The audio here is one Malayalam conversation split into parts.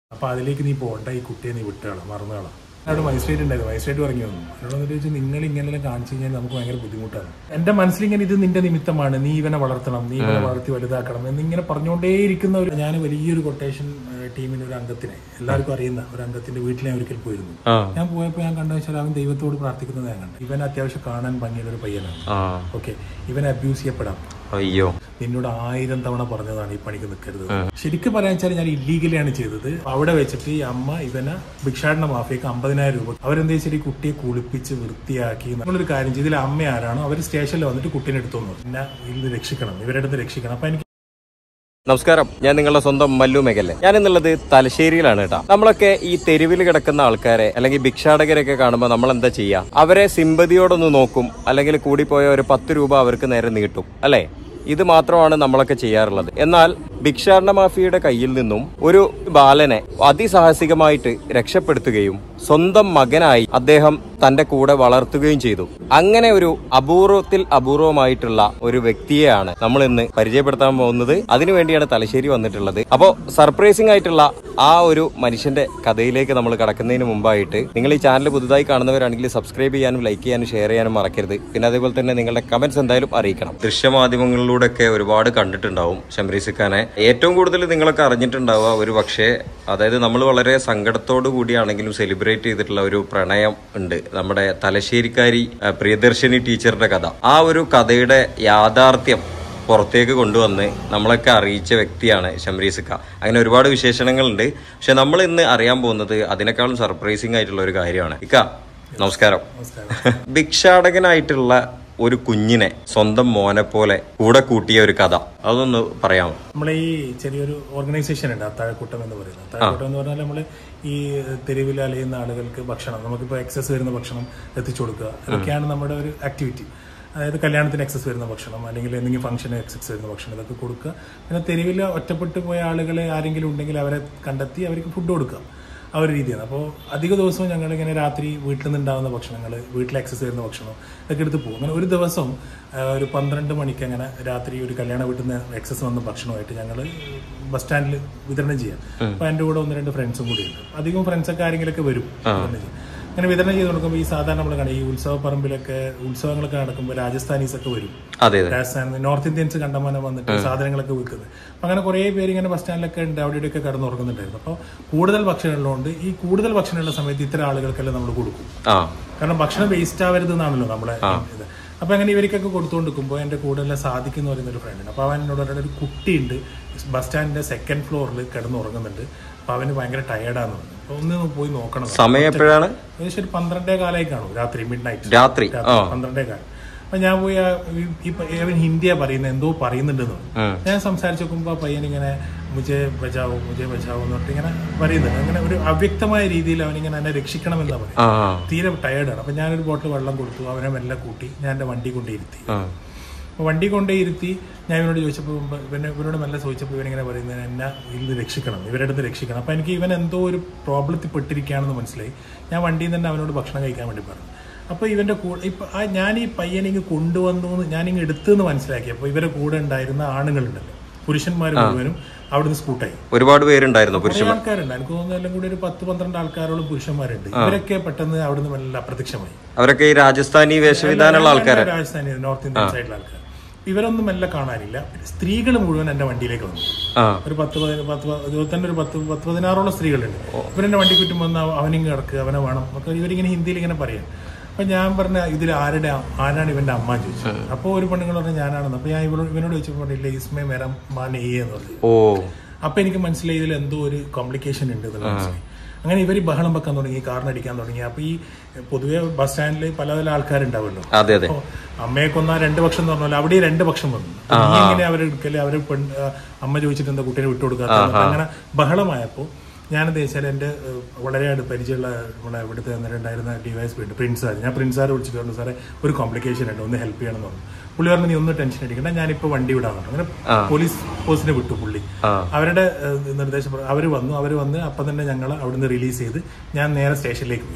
അപ്പൊ അതിലേക്ക് നീ പോകണ്ട ഈ കുട്ടിയെ നീ വിട്ടുകളാം മറന്നുകളാം അവിടെ മജിസ്ട്രേറ്റ് ഉണ്ടായിരുന്നു മജിസ്ട്രേറ്റ് പറഞ്ഞു വന്നു എന്നോട് വന്നിട്ട് ചോദിച്ചു നിങ്ങൾ ഇങ്ങനെ കാണിച്ചു കഴിഞ്ഞാൽ നമുക്ക് ഭയങ്കര ബുദ്ധിമുട്ടാണ് എന്റെ മനസ്സിൽ ഇങ്ങനെ ഇത് നിന്റെ നിമിത്തമാണ് നീ ഇവനെ വളർത്തണം നീ ഇവനെ വളർത്തി വലുതാക്കണം എന്നിങ്ങനെ പറഞ്ഞുകൊണ്ടേയിരിക്കുന്ന ഒരു ഞാൻ വലിയൊരു കൊട്ടേഷൻ ടീമിന് ഒരു അംഗത്തിനെ എല്ലാവർക്കും അറിയുന്ന ഒരു അംഗത്തിന്റെ വീട്ടിൽ ഞാൻ ഒരിക്കൽ പോയിരുന്നു ആ ഞാൻ പോയപ്പോൾ ഞാൻ കണ്ടു വെച്ചാൽ അവൻ ദൈവത്തോട് പ്രാർത്ഥിക്കുന്നത് ഞാൻ കണ്ടു ഇവൻ അത്യാവശ്യം കാണാൻ ഭംഗിയുള്ള ഒരു പയ്യനാണ് ആ ഓക്കെ ഇവനെ അബ്യൂസ് ചെയ്യപ്പെടാം അയ്യോ നിന്നോട് ആയിരം തവണ പറഞ്ഞതാണ് ഈ പണിക്ക് നിൽക്കരുത് ശരിക്കും പറയാൻ വെച്ചാൽ ഞാൻ ഇല്ലീഗലിയാണ് ചെയ്തത് അവിടെ വെച്ചിട്ട് ഈ അമ്മ ഇവനെ ഭിക്ഷാടന മാഫിയക്ക് അമ്പതിനായിരം രൂപ അവരെന്താ വെച്ചാൽ ഈ കുട്ടിയെ കുളിപ്പിച്ച് വൃത്തിയാക്കി നമ്മളൊരു കാര്യം ചെയ്ത് ഇതിൽ അമ്മ ആരാണോ അവർ സ്റ്റേഷനിൽ വന്നിട്ട് കുട്ടീനെ എടുത്തു വന്നു പിന്നെ ഇത് രക്ഷിക്കണം ഇവരുടെ അടുത്ത് രക്ഷിക്കണം അപ്പൊ എനിക്ക് നമസ്കാരം ഞാൻ നിങ്ങളുടെ സ്വന്തം മല്ലു മെഗല്ലേ ഞാൻ എന്നുള്ളത് തലശ്ശേരിയിലാണ് കേട്ടോ നമ്മളൊക്കെ ഈ തെരുവിൽ കിടക്കുന്ന ആൾക്കാരെ അല്ലെങ്കിൽ ഭിക്ഷാടകരെയൊക്കെ കാണുമ്പോൾ നമ്മൾ എന്താ ചെയ്യുക അവരെ സിമ്പതിയോടൊന്ന് നോക്കും അല്ലെങ്കിൽ കൂടിപ്പോയ ഒരു പത്ത് രൂപ അവർക്ക് നേരെ നീട്ടും അല്ലേ ഇത് മാത്രമാണ് നമ്മളൊക്കെ ചെയ്യാറുള്ളത് എന്നാൽ ഭിക്ഷാടന മാഫിയയുടെ കയ്യിൽ നിന്നും ഒരു ബാലനെ അതിസാഹസികമായിട്ട് രക്ഷപ്പെടുത്തുകയും സ്വന്തം മകനായി അദ്ദേഹം തന്റെ കൂടെ വളർത്തുകയും ചെയ്തു അങ്ങനെ ഒരു അപൂർവത്തിൽ അപൂർവമായിട്ടുള്ള ഒരു വ്യക്തിയെയാണ് നമ്മൾ ഇന്ന് പരിചയപ്പെടുത്താൻ പോകുന്നത് അതിനുവേണ്ടിയാണ് തലശ്ശേരി വന്നിട്ടുള്ളത് അപ്പോൾ സർപ്രൈസിംഗ് ആയിട്ടുള്ള ആ ഒരു മനുഷ്യന്റെ കഥയിലേക്ക് നമ്മൾ കടക്കുന്നതിന് മുമ്പായിട്ട് നിങ്ങൾ ഈ ചാനൽ പുതുതായി കാണുന്നവരാണെങ്കിൽ സബ്സ്ക്രൈബ് ചെയ്യാനും ലൈക്ക് ചെയ്യാനും ഷെയർ ചെയ്യാനും മറക്കരുത് പിന്നെ അതേപോലെ തന്നെ നിങ്ങളുടെ കമന്റ്സ് എന്തായാലും അറിയിക്കണം ദൃശ്യമാധ്യമങ്ങളിലൂടെ ഒക്കെ ഒരുപാട് കണ്ടിട്ടുണ്ടാവും ഷംരീസ് ഖാനെ ഏറ്റവും കൂടുതൽ നിങ്ങളൊക്കെ അറിഞ്ഞിട്ടുണ്ടാവുക ഒരു പക്ഷേ അതായത് നമ്മൾ വളരെ സങ്കടത്തോടു കൂടിയാണെങ്കിലും സെലിബ്രേറ്റ് ചെയ്തിട്ടുള്ള ഒരു പ്രണയം ഉണ്ട് നമ്മുടെ തലശ്ശേരിക്കാരി അഹ്, പ്രിയദർശിനി ടീച്ചറുടെ കഥ ആ ഒരു കഥയുടെ യാഥാർത്ഥ്യം പുറത്തേക്ക് കൊണ്ടുവന്ന് നമ്മളൊക്കെ അറിയിച്ച വ്യക്തിയാണ് ഷംരീസിക്ക അങ്ങനെ ഒരുപാട് വിശേഷണങ്ങളുണ്ട് പക്ഷെ നമ്മൾ ഇന്ന് അറിയാൻ പോകുന്നത് അതിനേക്കാളും സർപ്രൈസിംഗ് ആയിട്ടുള്ള ഒരു കാര്യമാണ് ഇക്ക നമസ്കാരം നമസ്കാരം ഭിക്ഷാടകനായിട്ടുള്ള ഒരു കുഞ്ഞിനെ സ്വന്തം മോനെ പോലെ കൂടെ കൂട്ടിയ ഒരു കഥ അതൊന്ന് പറയാമോ നമ്മളെ ഈ ചെറിയൊരു ഓർഗനൈസേഷൻ ഉണ്ട് അത്താഴക്കൂട്ടം എന്ന് പറയുന്നത് അത്താഴക്കൂട്ടം എന്ന് പറഞ്ഞാൽ നമ്മൾ ഈ തെരുവിൽ അലയുന്ന ആളുകൾക്ക് ഭക്ഷണം നമുക്കിപ്പോൾ എക്സസ് വരുന്ന ഭക്ഷണം എത്തിച്ചു കൊടുക്കുക അതൊക്കെയാണ് നമ്മുടെ ഒരു ആക്ടിവിറ്റി അതായത് കല്യാണത്തിന് എക്സസ് വരുന്ന ഭക്ഷണം അല്ലെങ്കിൽ എന്തെങ്കിലും ഫംഗ്ഷന് എക്സസ് വരുന്ന ഭക്ഷണം ഇതൊക്കെ കൊടുക്കുക പിന്നെ തെരുവിൽ ഒറ്റപ്പെട്ടു പോയ ആളുകളെ ആരെങ്കിലും ഉണ്ടെങ്കിൽ അവരെ കണ്ടെത്തി അവർക്ക് ഫുഡ് കൊടുക്കുക ആ ഒരു രീതിയാണ് അപ്പോൾ അധിക ദിവസവും ഞങ്ങൾ ഇങ്ങനെ രാത്രി വീട്ടിൽ നിന്നുണ്ടാകുന്ന ഭക്ഷണങ്ങൾ വീട്ടിൽ എക്സസ് വരുന്ന ഭക്ഷണം ഇതൊക്കെ എടുത്ത് പോകും അങ്ങനെ ഒരു ദിവസം ആ, ഒരു പന്ത്രണ്ട് മണിക്ക് അങ്ങനെ രാത്രി ഒരു കല്യാണ വീട്ടിൽ നിന്ന് എക്സസ് വന്ന ഭക്ഷണമായിട്ട് ഞങ്ങൾ ബസ് സ്റ്റാൻഡിൽ വിതരണം ചെയ്യാം അപ്പോൾ എൻ്റെ കൂടെ ഒന്ന് രണ്ട് ഫ്രണ്ട്സും കൂടി ഉണ്ട് അധികം ഫ്രണ്ട്സൊക്കെ ആരെങ്കിലുമൊക്കെ വരും വിതരണം ചെയ്യാൻ. അങ്ങനെ വിതരണം ചെയ്ത് കൊടുക്കുമ്പോൾ ഈ സാധാരണ നമ്മൾ കാണാം ഈ ഉത്സവ പറമ്പിലൊക്കെ ഉത്സവങ്ങളൊക്കെ നടക്കുമ്പോൾ രാജസ്ഥാനീസ് ഒക്കെ വരും അതെ അതെ രാജസ്ഥാൻ നോർത്ത് ഇന്ത്യൻസ് കണ്ടമാനം വന്നിട്ട് സാധനങ്ങളൊക്കെ വിൽക്കുന്നത് അപ്പൊ അങ്ങനെ കുറേ പേര് ഇങ്ങനെ ബസ് സ്റ്റാൻഡിലൊക്കെ ഉണ്ട് അവിടെ ഇവിടെയൊക്കെ കിടന്നുറങ്ങുന്നുണ്ടായിരുന്നു അപ്പോൾ കൂടുതൽ ഭക്ഷണമുള്ളതുകൊണ്ട് ഈ കൂടുതൽ ഭക്ഷണമുള്ള സമയത്ത് ഇത്തരം ആളുകൾക്കെല്ലാം നമ്മൾ കൊടുക്കും ആ കാരണം ഭക്ഷണം വേസ്റ്റ് ആവരുത് എന്നാണല്ലോ നമ്മളെ ഇത് അപ്പൊ അങ്ങനെ ഇവർക്കൊക്കെ കൊടുത്തുകൊണ്ടിരിക്കുമ്പോൾ എന്റെ കൂടെ എല്ലാം സാധിക്കും എന്ന് പറയുന്ന ഒരു ഫ്രണ്ട് അപ്പൊ അവൻ എന്നോട് പറഞ്ഞ ഒരു കുട്ടിയുണ്ട് ബസ് സ്റ്റാൻഡിന്റെ സെക്കൻഡ് ഫ്ലോറിൽ കിടന്നുറങ്ങുന്നുണ്ട് അപ്പൊ അവന് ഭയങ്കര ടയർഡാന്ന് പറഞ്ഞു അപ്പൊ ഒന്ന് പോയി നോക്കണം സമയം എപ്പോഴാണ് ഏകദേശം ഒരു പന്ത്രണ്ടേ കാലായി കാണും രാത്രി മിഡ് നൈറ്റ് രാത്രി ആ പന്ത്രണ്ടേ കാലം അപ്പൊ ഞാൻ പോയി ആ ഈ- ഈ പ- അവൻ ഹിന്ദിയാ പറയുന്നത് എന്തോ പറയുന്നുണ്ടെന്ന് പറഞ്ഞു. ഉം. ഞാൻ സംസാരിച്ച് നോക്കുമ്പോ ആ പയ്യൻ ഇങ്ങനെ മുജെ ബച്ചാവോ മുജെ ബച്ചാവോ എന്ന് പറഞ്ഞിട്ട് ഇങ്ങനെ പറയുന്നുണ്ട് അങ്ങനെ ഒരു അവ്യക്തമായ രീതിയിൽ അവനിങ്ങനെ എന്നെ രക്ഷിക്കണം എന്നാ പറയും ആ തീരെ ടയേർഡാണ് അപ്പൊ ഞാനൊരു ബോട്ടിൽ വെള്ളം കൊടുത്തു അവനെ മെല്ലെ കൂട്ടി ഞാൻ എന്റെ വണ്ടി കൊണ്ടേ ഇരുത്തി ആ അപ്പൊ വണ്ടി കൊണ്ടേ ഇരുത്തി ഞാൻ ഇവനോട് ചോദിച്ചപ്പോൾ ഇവനെ ഇവനോട് മെല്ലെ ചോദിച്ചപ്പോൾ ഇവനിങ്ങനെ പറയുന്നത് എന്നെ ഇതിൽ രക്ഷിക്കണം ഇവരുടെ അടുത്ത് രക്ഷിക്കണം അപ്പൊ എനിക്ക് ഇവൻ എന്തോ ഒരു പ്രോബ്ലത്തിൽ പെട്ടിരിക്കുകയാണെന്ന് മനസ്സിലായി ഞാൻ വണ്ടിയിൽ നിന്ന് തന്നെ അവനോട് ഭക്ഷണം കഴിക്കാൻ വേണ്ടി പറഞ്ഞു അപ്പൊ ഇവന്റെ കൂടെ ഇപ്പൊ ആ ഞാൻ ഈ പയ്യനിങ്ങ് കൊണ്ടുവന്നു എന്ന് ഞാനിങ്ങ് എടുത്തെന്ന് മനസ്സിലാക്കി അപ്പൊ ഇവരുടെ കൂടെ ഉണ്ടായിരുന്ന ആണുങ്ങളുണ്ടല്ലോ പുരുഷന്മാർ മുഴുവനും അവിടുന്ന് സ്കൂട്ടായി ഒരുപാട് പേരുണ്ടായിരുന്നു പുരുഷ കുറേ ആൾക്കാരുണ്ട് എനിക്ക് തോന്നുന്നു എല്ലാം കൂടി ഒരു പത്ത് പന്ത്രണ്ട് ആൾക്കാരോളം പുരുഷന്മാരുണ്ട് ഇവരൊക്കെ പെട്ടെന്ന് അവിടുന്ന് മെല്ലെ അപ്രത്യക്ഷമായി അവരൊക്കെ ഈ രാജസ്ഥാനി വേഷവിധാനമുള്ള ആൾക്കാരാണ് രാജസ്ഥാനി നോർത്ത് ഇന്ത്യൻ സൈഡിലെ ആൾക്കാർ ഇവരൊന്നും മെല്ലെ കാണാനില്ല സ്ത്രീകൾ മുഴുവൻ എന്റെ വണ്ടിയിലേക്ക് വന്നു ആ ഒരു പത്ത് പതി- പത്ത് പ- ഇരുപത്തിരണ്ട് ഒരു പത്ത് പത്ത് പതിനാറോളം സ്ത്രീകളുണ്ട് ഇവരെന്റെ വണ്ടി ചുറ്റും വന്ന് അവ- അവനിങ്ങ് കിടക്കുക അവനെ വേണം ഒക്കെ ഇവരിങ്ങനെ ഹിന്ദിയിൽ ഇങ്ങനെ പറയാം അപ്പൊ ഞാൻ പറഞ്ഞ ഇതിൽ ആരുടെ അ- ആരാണ് ഇവന്റെ അമ്മ ചോദിച്ചു അപ്പോൾ ഒരു പെണ്ണുങ്ങൾ പറഞ്ഞു ഞാനാണെന്ന് അപ്പൊ ഞാൻ ഇവനോട് ഇവനോട് ചോദിച്ചപ്പോൾ പറഞ്ഞില്ല ഇസ്മേ മേരം മാൻ ഏ എന്ന് പറഞ്ഞു ഓ അപ്പൊ എനിക്ക് മനസ്സിലായി ഇതിൽ എന്തോ ഒരു കോംപ്ലിക്കേഷൻ ഉണ്ട് എന്ന് മനസ്സിലായി അങ്ങനെ ഇവർ ബഹളം വെക്കാൻ തുടങ്ങി കാറിനടിക്കാൻ തുടങ്ങി അപ്പൊ ഈ പൊതുവെ ബസ് സ്റ്റാൻഡിൽ പല പല ആൾക്കാരുണ്ടാവുമല്ലോ അതെ അതെ അപ്പൊ അമ്മയെ കൊന്ന രണ്ട് പക്ഷം എന്ന് പറഞ്ഞാൽ അവിടെ രണ്ട് പക്ഷം വന്നു അപ്പൊ നീ എങ്ങനെ അവരെ എടുക്കല് അവര് പെൺ ആ, അമ്മ ചോദിച്ചിട്ട് എന്താ കുട്ടീനെ വിട്ടുകൊടുക്കാത്ത അങ്ങനെ ബഹളമായപ്പോ ഞാനെന്താ വെച്ചാൽ എൻ്റെ ഏഹ്, വളരെ അടുത്ത് പരിചയമുള്ള നമ്മുടെ ഇവിടുത്തെ അന്നേരം ഉണ്ടായിരുന്ന ഡിവൈസ് ഉണ്ട് പ്രിൻസാർ ഞാൻ പ്രിൻസാറെ വിളിച്ചിട്ട് പറഞ്ഞു സാറേ ഒരു കോംപ്ലിക്കേഷൻ ഉണ്ട് ഒന്ന് ഹെൽപ്പ് ചെയ്യണം എന്ന് പറഞ്ഞു പുള്ളി പറഞ്ഞു നീ ഒന്ന് ടെൻഷൻ അടിക്കണ്ട ഞാനിപ്പോൾ വണ്ടി വിടാൻ പറഞ്ഞു അങ്ങനെ പോലീസ് പോസ്റ്റിനെ വിട്ടു പുള്ളി ആ. അവരുടെ ഏഹ്, നിർദ്ദേശം അവർ വന്നു അവർ വന്ന് അപ്പം തന്നെ ഞങ്ങൾ അവിടുന്ന് റിലീസ് ചെയ്ത് ഞാൻ നേരെ സ്റ്റേഷനിലേക്ക് പോയി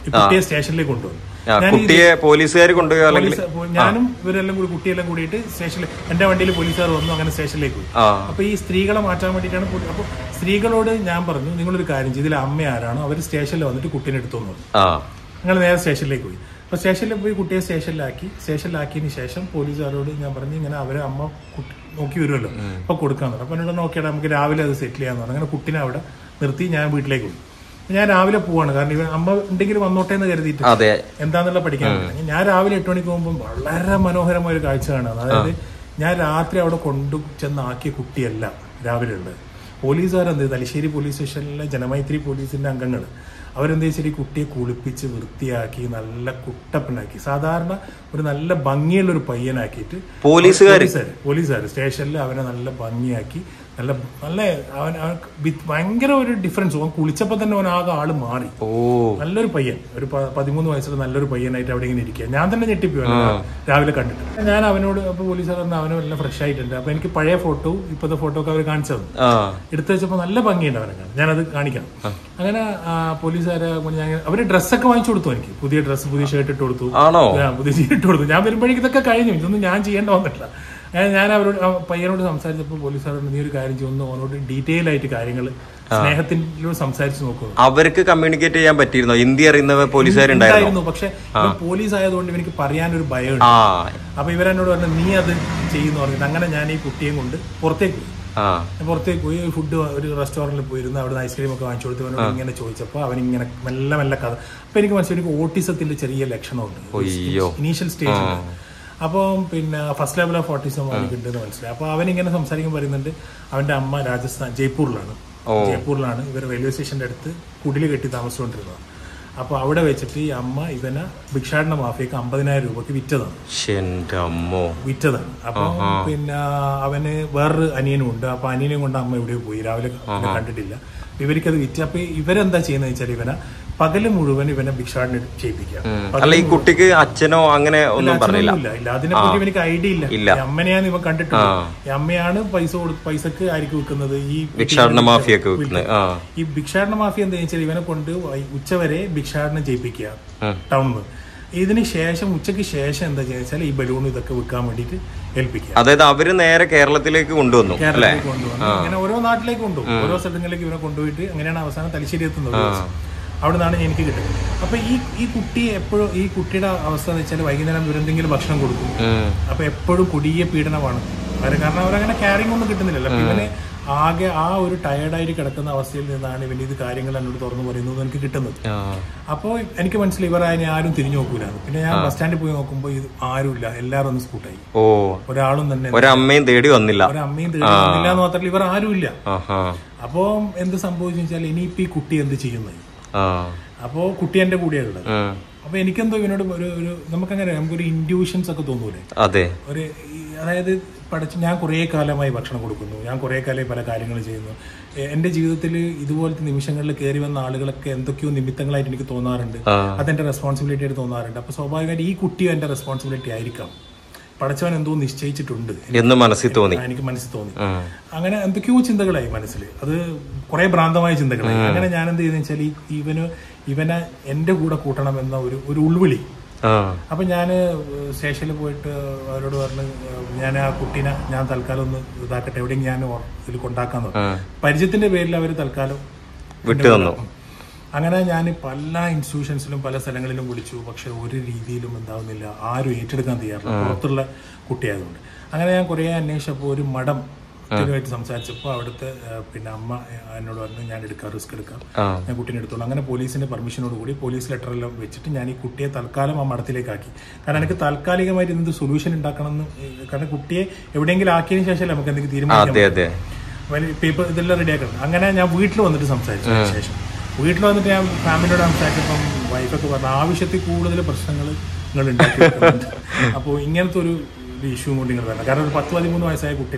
ഈ കുട്ടിയെ സ്റ്റേഷനിലേക്ക് കൊണ്ടുവന്നു ആ, കുട്ടിയെ പോലീസുകാർ കൊണ്ടുപോയോ അല്ലെങ്കിൽ പോലീസ് പോ- ഞാനും ഇവരെല്ലാം കൂടി കുട്ടിയെല്ലാം കൂടിയിട്ട് സ്റ്റേഷനിൽ എന്റെ വണ്ടിയിൽ പോലീസുകാർ വന്നു അങ്ങനെ സ്റ്റേഷനിലേക്ക് പോയി ആ അപ്പൊ ഈ സ്ത്രീകളെ മാറ്റാൻ വേണ്ടിയിട്ടാണ് പോലീ- അപ്പൊ സ്ത്രീകളോട് ഞാൻ പറഞ്ഞു നിങ്ങളൊരു കാര്യം ചെയ്ത് ഇതിലെ അമ്മ ആരാണോ അവർ സ്റ്റേഷനിൽ വന്നിട്ട് കുട്ടീനെ എടുത്തു എന്ന് പറഞ്ഞു ആ ഞങ്ങൾ നേരെ സ്റ്റേഷനിലേക്ക് പോയി അപ്പോൾ സ്റ്റേഷനിൽ പോയി കുട്ടിയെ സ്റ്റേഷനിലാക്കി സ്റ്റേഷനിലാക്കിയതിന് ശേഷം പോലീസുകാരോട് ഞാൻ പറഞ്ഞു ഇങ്ങനെ അവരെ അമ്മ കുട്ടി നോക്കി വരുമല്ലോ അപ്പോൾ കൊടുക്കാന്ന് പറഞ്ഞു അപ്പോൾ എന്നോട് നോക്കിയാൽ നമുക്ക് രാവിലെ അത് സെറ്റിൽ ചെയ്യാന്ന് പറഞ്ഞു അങ്ങനെ കുട്ടീനെ അവിടെ നിർത്തി ഞാൻ വീട്ടിലേക്ക് പോയി ഞാൻ രാവിലെ പോവാണ് കാരണം ഇവ അമ്മ ഉണ്ടെങ്കിൽ വന്നോട്ടെ എന്ന് കരുതിയിട്ട് അതെ എന്താന്നുള്ള പഠിക്കാൻ വേണ്ടി. ഞാൻ രാവിലെ എട്ട് മണിക്ക് പോകുമ്പോൾ വളരെ മനോഹരമായ ഒരു കാഴ്ച കാണാം അതായത് ഞാൻ രാത്രി അവിടെ കൊണ്ടു ചെന്നാക്കിയ കുട്ടിയല്ല രാവിലെ ഉള്ളത് പോലീസുകാരെന്ത് തലശ്ശേരി പോലീസ് സ്റ്റേഷനിലെ ജനമൈത്രി പോലീസിന്റെ അംഗങ്ങൾ അവരെന്ത് വെച്ചാൽ ഈ കുട്ടിയെ കുളിപ്പിച്ച് വൃത്തിയാക്കി നല്ല കുട്ടപ്പനാക്കി സാധാരണ ഒരു നല്ല ഭംഗിയുള്ള ഒരു പയ്യനാക്കിയിട്ട് പോലീസുകാർ പോലീസുകാർ പോലീസുകാർ സ്റ്റേഷനിൽ അവനെ നല്ല ഭംഗിയാക്കി നല്ല നല്ല അവൻ അവൻ ബി- ഭയങ്കര ഒരു ഡിഫറൻസ് അവൻ കുളിച്ചപ്പോൾ തന്നെ അവൻ ആകെ ആള് മാറി ഓ നല്ലൊരു പയ്യൻ ഒരു പ- പതിമൂന്ന് വയസ്സുള്ള നല്ലൊരു പയ്യനായിട്ട് അവിടെ ഇങ്ങനെ ഇരിക്കുക ഞാൻ തന്നെ ഞെട്ടിപ്പോയി രാവിലെ കണ്ടിട്ട് ഞാൻ അവനോട് അപ്പൊ പോലീസുകാർ പറഞ്ഞു അവനും എല്ലാം ഫ്രഷ് ആയിട്ടുണ്ട് അപ്പൊ എനിക്ക് പഴയ ഫോട്ടോ ഇപ്പോഴത്തെ ഫോട്ടോ ഒക്കെ അവർ കാണിച്ചു തന്നു ആ എടുത്തു വെച്ചപ്പോൾ നല്ല ഭംഗിയുണ്ട് അവനെ കാണാൻ ഞാനത് കാണിക്കാം അങ്ങനെ ആ, പോലീസുകാരെ കൊണ്ട് ഞാൻ അവര് ഡ്രസ്സൊക്കെ വാങ്ങിച്ചു കൊടുത്തു എനിക്ക് പുതിയ ഡ്രസ്സ് പുതിയ ഷർട്ട് ഇട്ട് കൊടുത്തു ആണോ ആ, പുതിയ ജീൻ ഇട്ട് കൊടുത്തു ഞാൻ വരുമ്പോഴേക്കും ഇതൊക്കെ കഴിഞ്ഞു ഇതൊന്നും ഞാൻ ചെയ്യേണ്ട വന്നിട്ടില്ല അങ്ങനെ ഞാൻ അവരോട് ആ പയ്യനോട് സംസാരിച്ചപ്പോൾ പോലീസുകാരോട് നീ ഒരു കാര്യം ചെയ്യുന്നു അവനോട് ഡീറ്റെയിൽ ആയിട്ട് കാര്യങ്ങൾ സ്നേഹത്തിലൂടെ സംസാരിച്ച് നോക്കുന്നു അവർക്ക് കമ്മ്യൂണിക്കേറ്റ് ചെയ്യാൻ പറ്റിയിരുന്നോ ഹിന്ദി അറിയുന്ന പോലീസുകാരുണ്ടായിരുന്നോ ഉണ്ടായിരുന്നു പക്ഷെ ഇവൻ പോലീസ് ആയതുകൊണ്ട് ഇവനിക്ക് പറയാനൊരു ഭയമുണ്ട് ആ അപ്പൊ ഇവരെന്നോട് പറഞ്ഞു നീ അത് ചെയ്യുന്നു പറഞ്ഞിട്ട് അങ്ങനെ ഞാൻ ഈ കുട്ടിയെയും കൊണ്ട് പുറത്തേക്ക് പോയി ആ ഞാൻ പുറത്തേക്ക് പോയി ഫുഡ് ഒരു റെസ്റ്റോറന്റിൽ പോയിരുന്ന് അവിടെ ഐസ്ക്രീം ഒക്കെ വാങ്ങിച്ചു കൊടുത്ത് അവനോട് ഇങ്ങനെ ചോദിച്ചപ്പോൾ അവൻ ഇങ്ങനെ മെല്ലെ മെല്ലെ കഥ അപ്പൊ എനിക്ക് മനസ്സിലായി എനിക്ക് ഓട്ടിസത്തിന്റെ ചെറിയ ലക്ഷണമുണ്ട് അയ്യോ ഇനീഷ്യൽ സ്റ്റേജ് അപ്പം പിന്നെ ഫസ്റ്റ് ലെവൽ ഓഫ് ഓട്ടിസം അവനിക്കുണ്ടെന്ന് മനസ്സിലായി അപ്പൊ അവൻ ഇങ്ങനെ സംസാരിക്കുമ്പോൾ പറയുന്നുണ്ട് അവന്റെ അമ്മ രാജസ്ഥാൻ ജയ്പൂരിലാണ് ജയ്പൂരിലാണ് ഇവർ റെയിൽവേ സ്റ്റേഷന്റെ അടുത്ത് കുടില് കെട്ടി താമസിച്ചുകൊണ്ടിരുന്നത് അപ്പൊ അവിടെ വെച്ചിട്ട് ഈ അമ്മ ഇവനെ ഭിക്ഷാടന മാഫിയക്ക് അമ്പതിനായിരം രൂപക്ക് വിറ്റതാണ് എന്റെ അമ്മോ വിറ്റതാണ് അപ്പൊ പിന്നെ അവന് വേറൊരു അനിയനും ഉണ്ട് അപ്പൊ അനിയനെയും കൊണ്ട് അമ്മ എവിടെയോ പോയി രാവിലെ അവനെ കണ്ടിട്ടില്ല ഇവർക്കത് വിറ്റ് അപ്പൊ ഇവരെന്താ ചെയ്യുന്നത് വെച്ചാൽ ഇവനെ പകല് മുഴുവൻ ഇവനെ ഭിക്ഷാടന ചെയ്യിപ്പിക്കുക അല്ല ഈ കുട്ടിക്ക് അച്ഛനോ അങ്ങനെ ഒന്നും പറഞ്ഞില്ല ഇല്ല ഇല്ല അതിനെപ്പറ്റി എനിക്ക് ഐഡിയ ഇല്ല ഇല്ല. ഈ അമ്മനെയാണ് ഇവൻ കണ്ടിട്ടുള്ളത് ഈ അമ്മയാണ് പൈസ കൊടുത്ത് പൈസക്ക് ആയിരിക്കും വിൽക്കുന്നത് ഈ ഭിക്ഷാടന മാഫിയൊക്കെ വെക്കുന്നത് ആ ഈ ഭിക്ഷാടന മാഫിയ എന്താ വെച്ചാൽ ഇവനെ കൊണ്ട് വൈ- ഉച്ചവരെ ഭിക്ഷാടനം ചെയ്യിപ്പിക്കുക ഉം. ടൗണിൽ നിന്ന് ഇതിന് ശേഷം ഉച്ചയ്ക്ക് ശേഷം എന്താ ചെയ്യുക വെച്ചാൽ ഈ ബലൂൺ ഇതൊക്കെ വിൽക്കാൻ വേണ്ടിയിട്ട് ഏൽപ്പിക്കുക അതായത് അവര് നേരെ കേരളത്തിലേക്ക് കൊണ്ടുവന്നു അല്ലെ കേരളത്തിലേക്ക് കൊണ്ടുവന്നു അങ്ങനെ ഓരോ നാട്ടിലേക്ക് കൊണ്ടുപോകും ഓരോ സ്ഥലങ്ങളിലേക്ക് ഇവരെ കൊണ്ടുപോയിട്ട് അങ്ങനെയാണ് അവസാനം തലശ്ശേരി എത്തുന്നത് അവിടെ നിന്നാണ് എനിക്ക് കിട്ടുന്നത് അപ്പൊ ഈ ഈ കുട്ടി എപ്പോഴും ഈ കുട്ടിയുടെ അവസ്ഥ എന്ന് വെച്ചാൽ വൈകുന്നേരം ഇവരെന്തെങ്കിലും ഭക്ഷണം കൊടുക്കും അപ്പൊ എപ്പോഴും കൊടിയ പീഡനമാണ് അവര് കാരണം അവരങ്ങനെ ക്യാരിങ് ഒന്നും കിട്ടുന്നില്ലല്ലോ അപ്പൊ ഇവന് ആകെ ആ ഒരു ടയർഡായിട്ട് കിടക്കുന്ന അവസ്ഥയിൽ നിന്നാണ് ഇവന് ഇത് കാര്യങ്ങൾ എന്നോട് തുറന്നു പറയുന്നത് എനിക്ക് കിട്ടുന്നത് അപ്പോൾ എനിക്ക് മനസ്സിലായി ഇവർ അതിനെ ആരും തിരിഞ്ഞു നോക്കൂലാണ് പിന്നെ ഞാൻ ബസ് സ്റ്റാൻഡിൽ പോയി നോക്കുമ്പോൾ ഇത് ആരുമില്ല എല്ലാവരും ഒന്ന് സ്കൂട്ടായി ഓ ഒരാളും തന്നെ ഒരമ്മയും തേടി വന്നില്ല ഒരമ്മയും തീർന്നില്ല എന്ന് മാത്രമല്ല ഇവർ ആരുമില്ല ആഹാ അപ്പോ എന്ത് സംഭവിച്ചു വെച്ചാൽ ഇനിയിപ്പോ ഈ കുട്ടി എന്ത് ചെയ്യുന്നത് ആ അപ്പോ കുട്ടി എന്റെ കൂടെയുള്ളത് ഉം. അപ്പൊ എനിക്കെന്തോ ഇവനോട് ഒരു ഒരു നമുക്കങ്ങനെ നമുക്കൊരു ഇൻഡ്യൂഷൻസ് ഒക്കെ തോന്നൂലേ അതെ ഒരു ഈ അതായത് പഠിച്ച് ഞാൻ കുറേ കാലമായി ഭക്ഷണം കൊടുക്കുന്നു ഞാൻ കുറേ കാലമായി പല കാര്യങ്ങൾ ചെയ്യുന്നു എ- എൻ്റെ ജീവിതത്തിൽ ഇതുപോലത്തെ നിമിഷങ്ങളിൽ കയറി വന്ന ആളുകളൊക്കെ എന്തൊക്കെയോ നിമിത്തങ്ങളായിട്ട് എനിക്ക് തോന്നാറുണ്ട് ആ. അതെന്റെ റെസ്പോൺസിബിലിറ്റി ആയിട്ട് തോന്നാറുണ്ട് അപ്പൊ സ്വാഭാവികമായിട്ട് ഈ കുട്ടിയും എന്റെ റെസ്പോൺസിബിലിറ്റി ആയിരിക്കാം പഠിച്ചവൻ എന്തോ നിശ്ചയിച്ചിട്ടുണ്ട് എന്ന് മനസ്സിൽ തോന്നി എനിക്ക് മനസ്സിൽ തോന്നി ഉം. അങ്ങനെ എന്തൊക്കെയോ ചിന്തകളായി മനസ്സിൽ അത് കുറെ ഭ്രാന്തമായ ചിന്തകളായി അങ്ങനെ ഞാൻ എന്ത് ചെയ്തെന്ന് വെച്ചാൽ ഈ ഇവന് ഇവനെ എന്റെ കൂടെ കൂട്ടണം എന്ന ഒരു ഒരു ഉൾവിളി ആ അപ്പൊ ഞാൻ സ്റ്റേഷനിൽ പോയിട്ട് അവരോട് പറഞ്ഞ് ഞാൻ ആ കുട്ടീനെ ഞാൻ തൽക്കാലം ഒന്ന് ഇതാക്കട്ടെ എവിടെയും ഞാൻ ഓർ- ഇതിൽ കൊണ്ടാക്കാന്ന് പറഞ്ഞു. പരിചയത്തിന്റെ പേരിൽ അവർ തൽക്കാലം വിട്ടു തന്നു അങ്ങനെ ഞാൻ പല ഇൻസ്റ്റിറ്റ്യൂഷൻസിലും പല സ്ഥലങ്ങളിലും വിളിച്ചു പക്ഷെ ഒരു രീതിയിലും എന്താവുന്നില്ല ആരും ഏറ്റെടുക്കാൻ തയ്യാറില്ല പുറത്തുള്ള കുട്ടിയായതുകൊണ്ട് അങ്ങനെ ഞാൻ കുറേ അന്വേഷിച്ചപ്പോൾ ഒരു മഠം ായിട്ട് സംസാരിച്ചപ്പോൾ അവിടുത്തെ ആ, പിന്നെ അമ്മ ആ, എന്നോട് പറഞ്ഞു ഞാൻ എടുക്കാം റിസ്ക് എടുക്കാം ആ ഞാൻ കുട്ടീനെ എടുത്തോളൂ അങ്ങനെ പോലീസിന്റെ പെർമിഷനോട് കൂടി പോലീസ് ലെറ്റർ എല്ലാം വെച്ചിട്ട് ഞാൻ ഈ കുട്ടിയെ തൽക്കാലം ആ മഠത്തിലേക്ക് ആക്കി കാരണം എനിക്ക് താൽക്കാലികമായിട്ട് എന്ത് സൊല്യൂഷൻ ഉണ്ടാക്കണം എന്ന് കാരണം കുട്ടിയെ എവിടെയെങ്കിലും ആക്കിയതിനു ശേഷം നമുക്ക് എന്തെങ്കിലും തീരുമാനിക്കാം അതെ അതെ വലിയ പേപ്പർ ഇതെല്ലാം റെഡി ആക്കണം അങ്ങനെ ഞാൻ വീട്ടിൽ വന്നിട്ട് സംസാരിച്ചു അതിന് ശേഷം വീട്ടിൽ വന്നിട്ട് ഞാൻ ഫാമിലിയോട് സംസാരിച്ചപ്പം വൈഫൊക്കെ പറഞ്ഞു ആവശ്യത്തിൽ കൂടുതൽ പ്രശ്നങ്ങൾ നിങ്ങൾ ഉണ്ടാക്കി വെക്കുന്നുണ്ട് അപ്പോൾ ഇങ്ങനത്തെ ഒരു ഇഷ്യൂ കൊണ്ട് നിങ്ങൾ വരണം കാരണം ഒരു പത്ത് പതിമൂന്ന് വയസ്സായ കുട്ടിനെ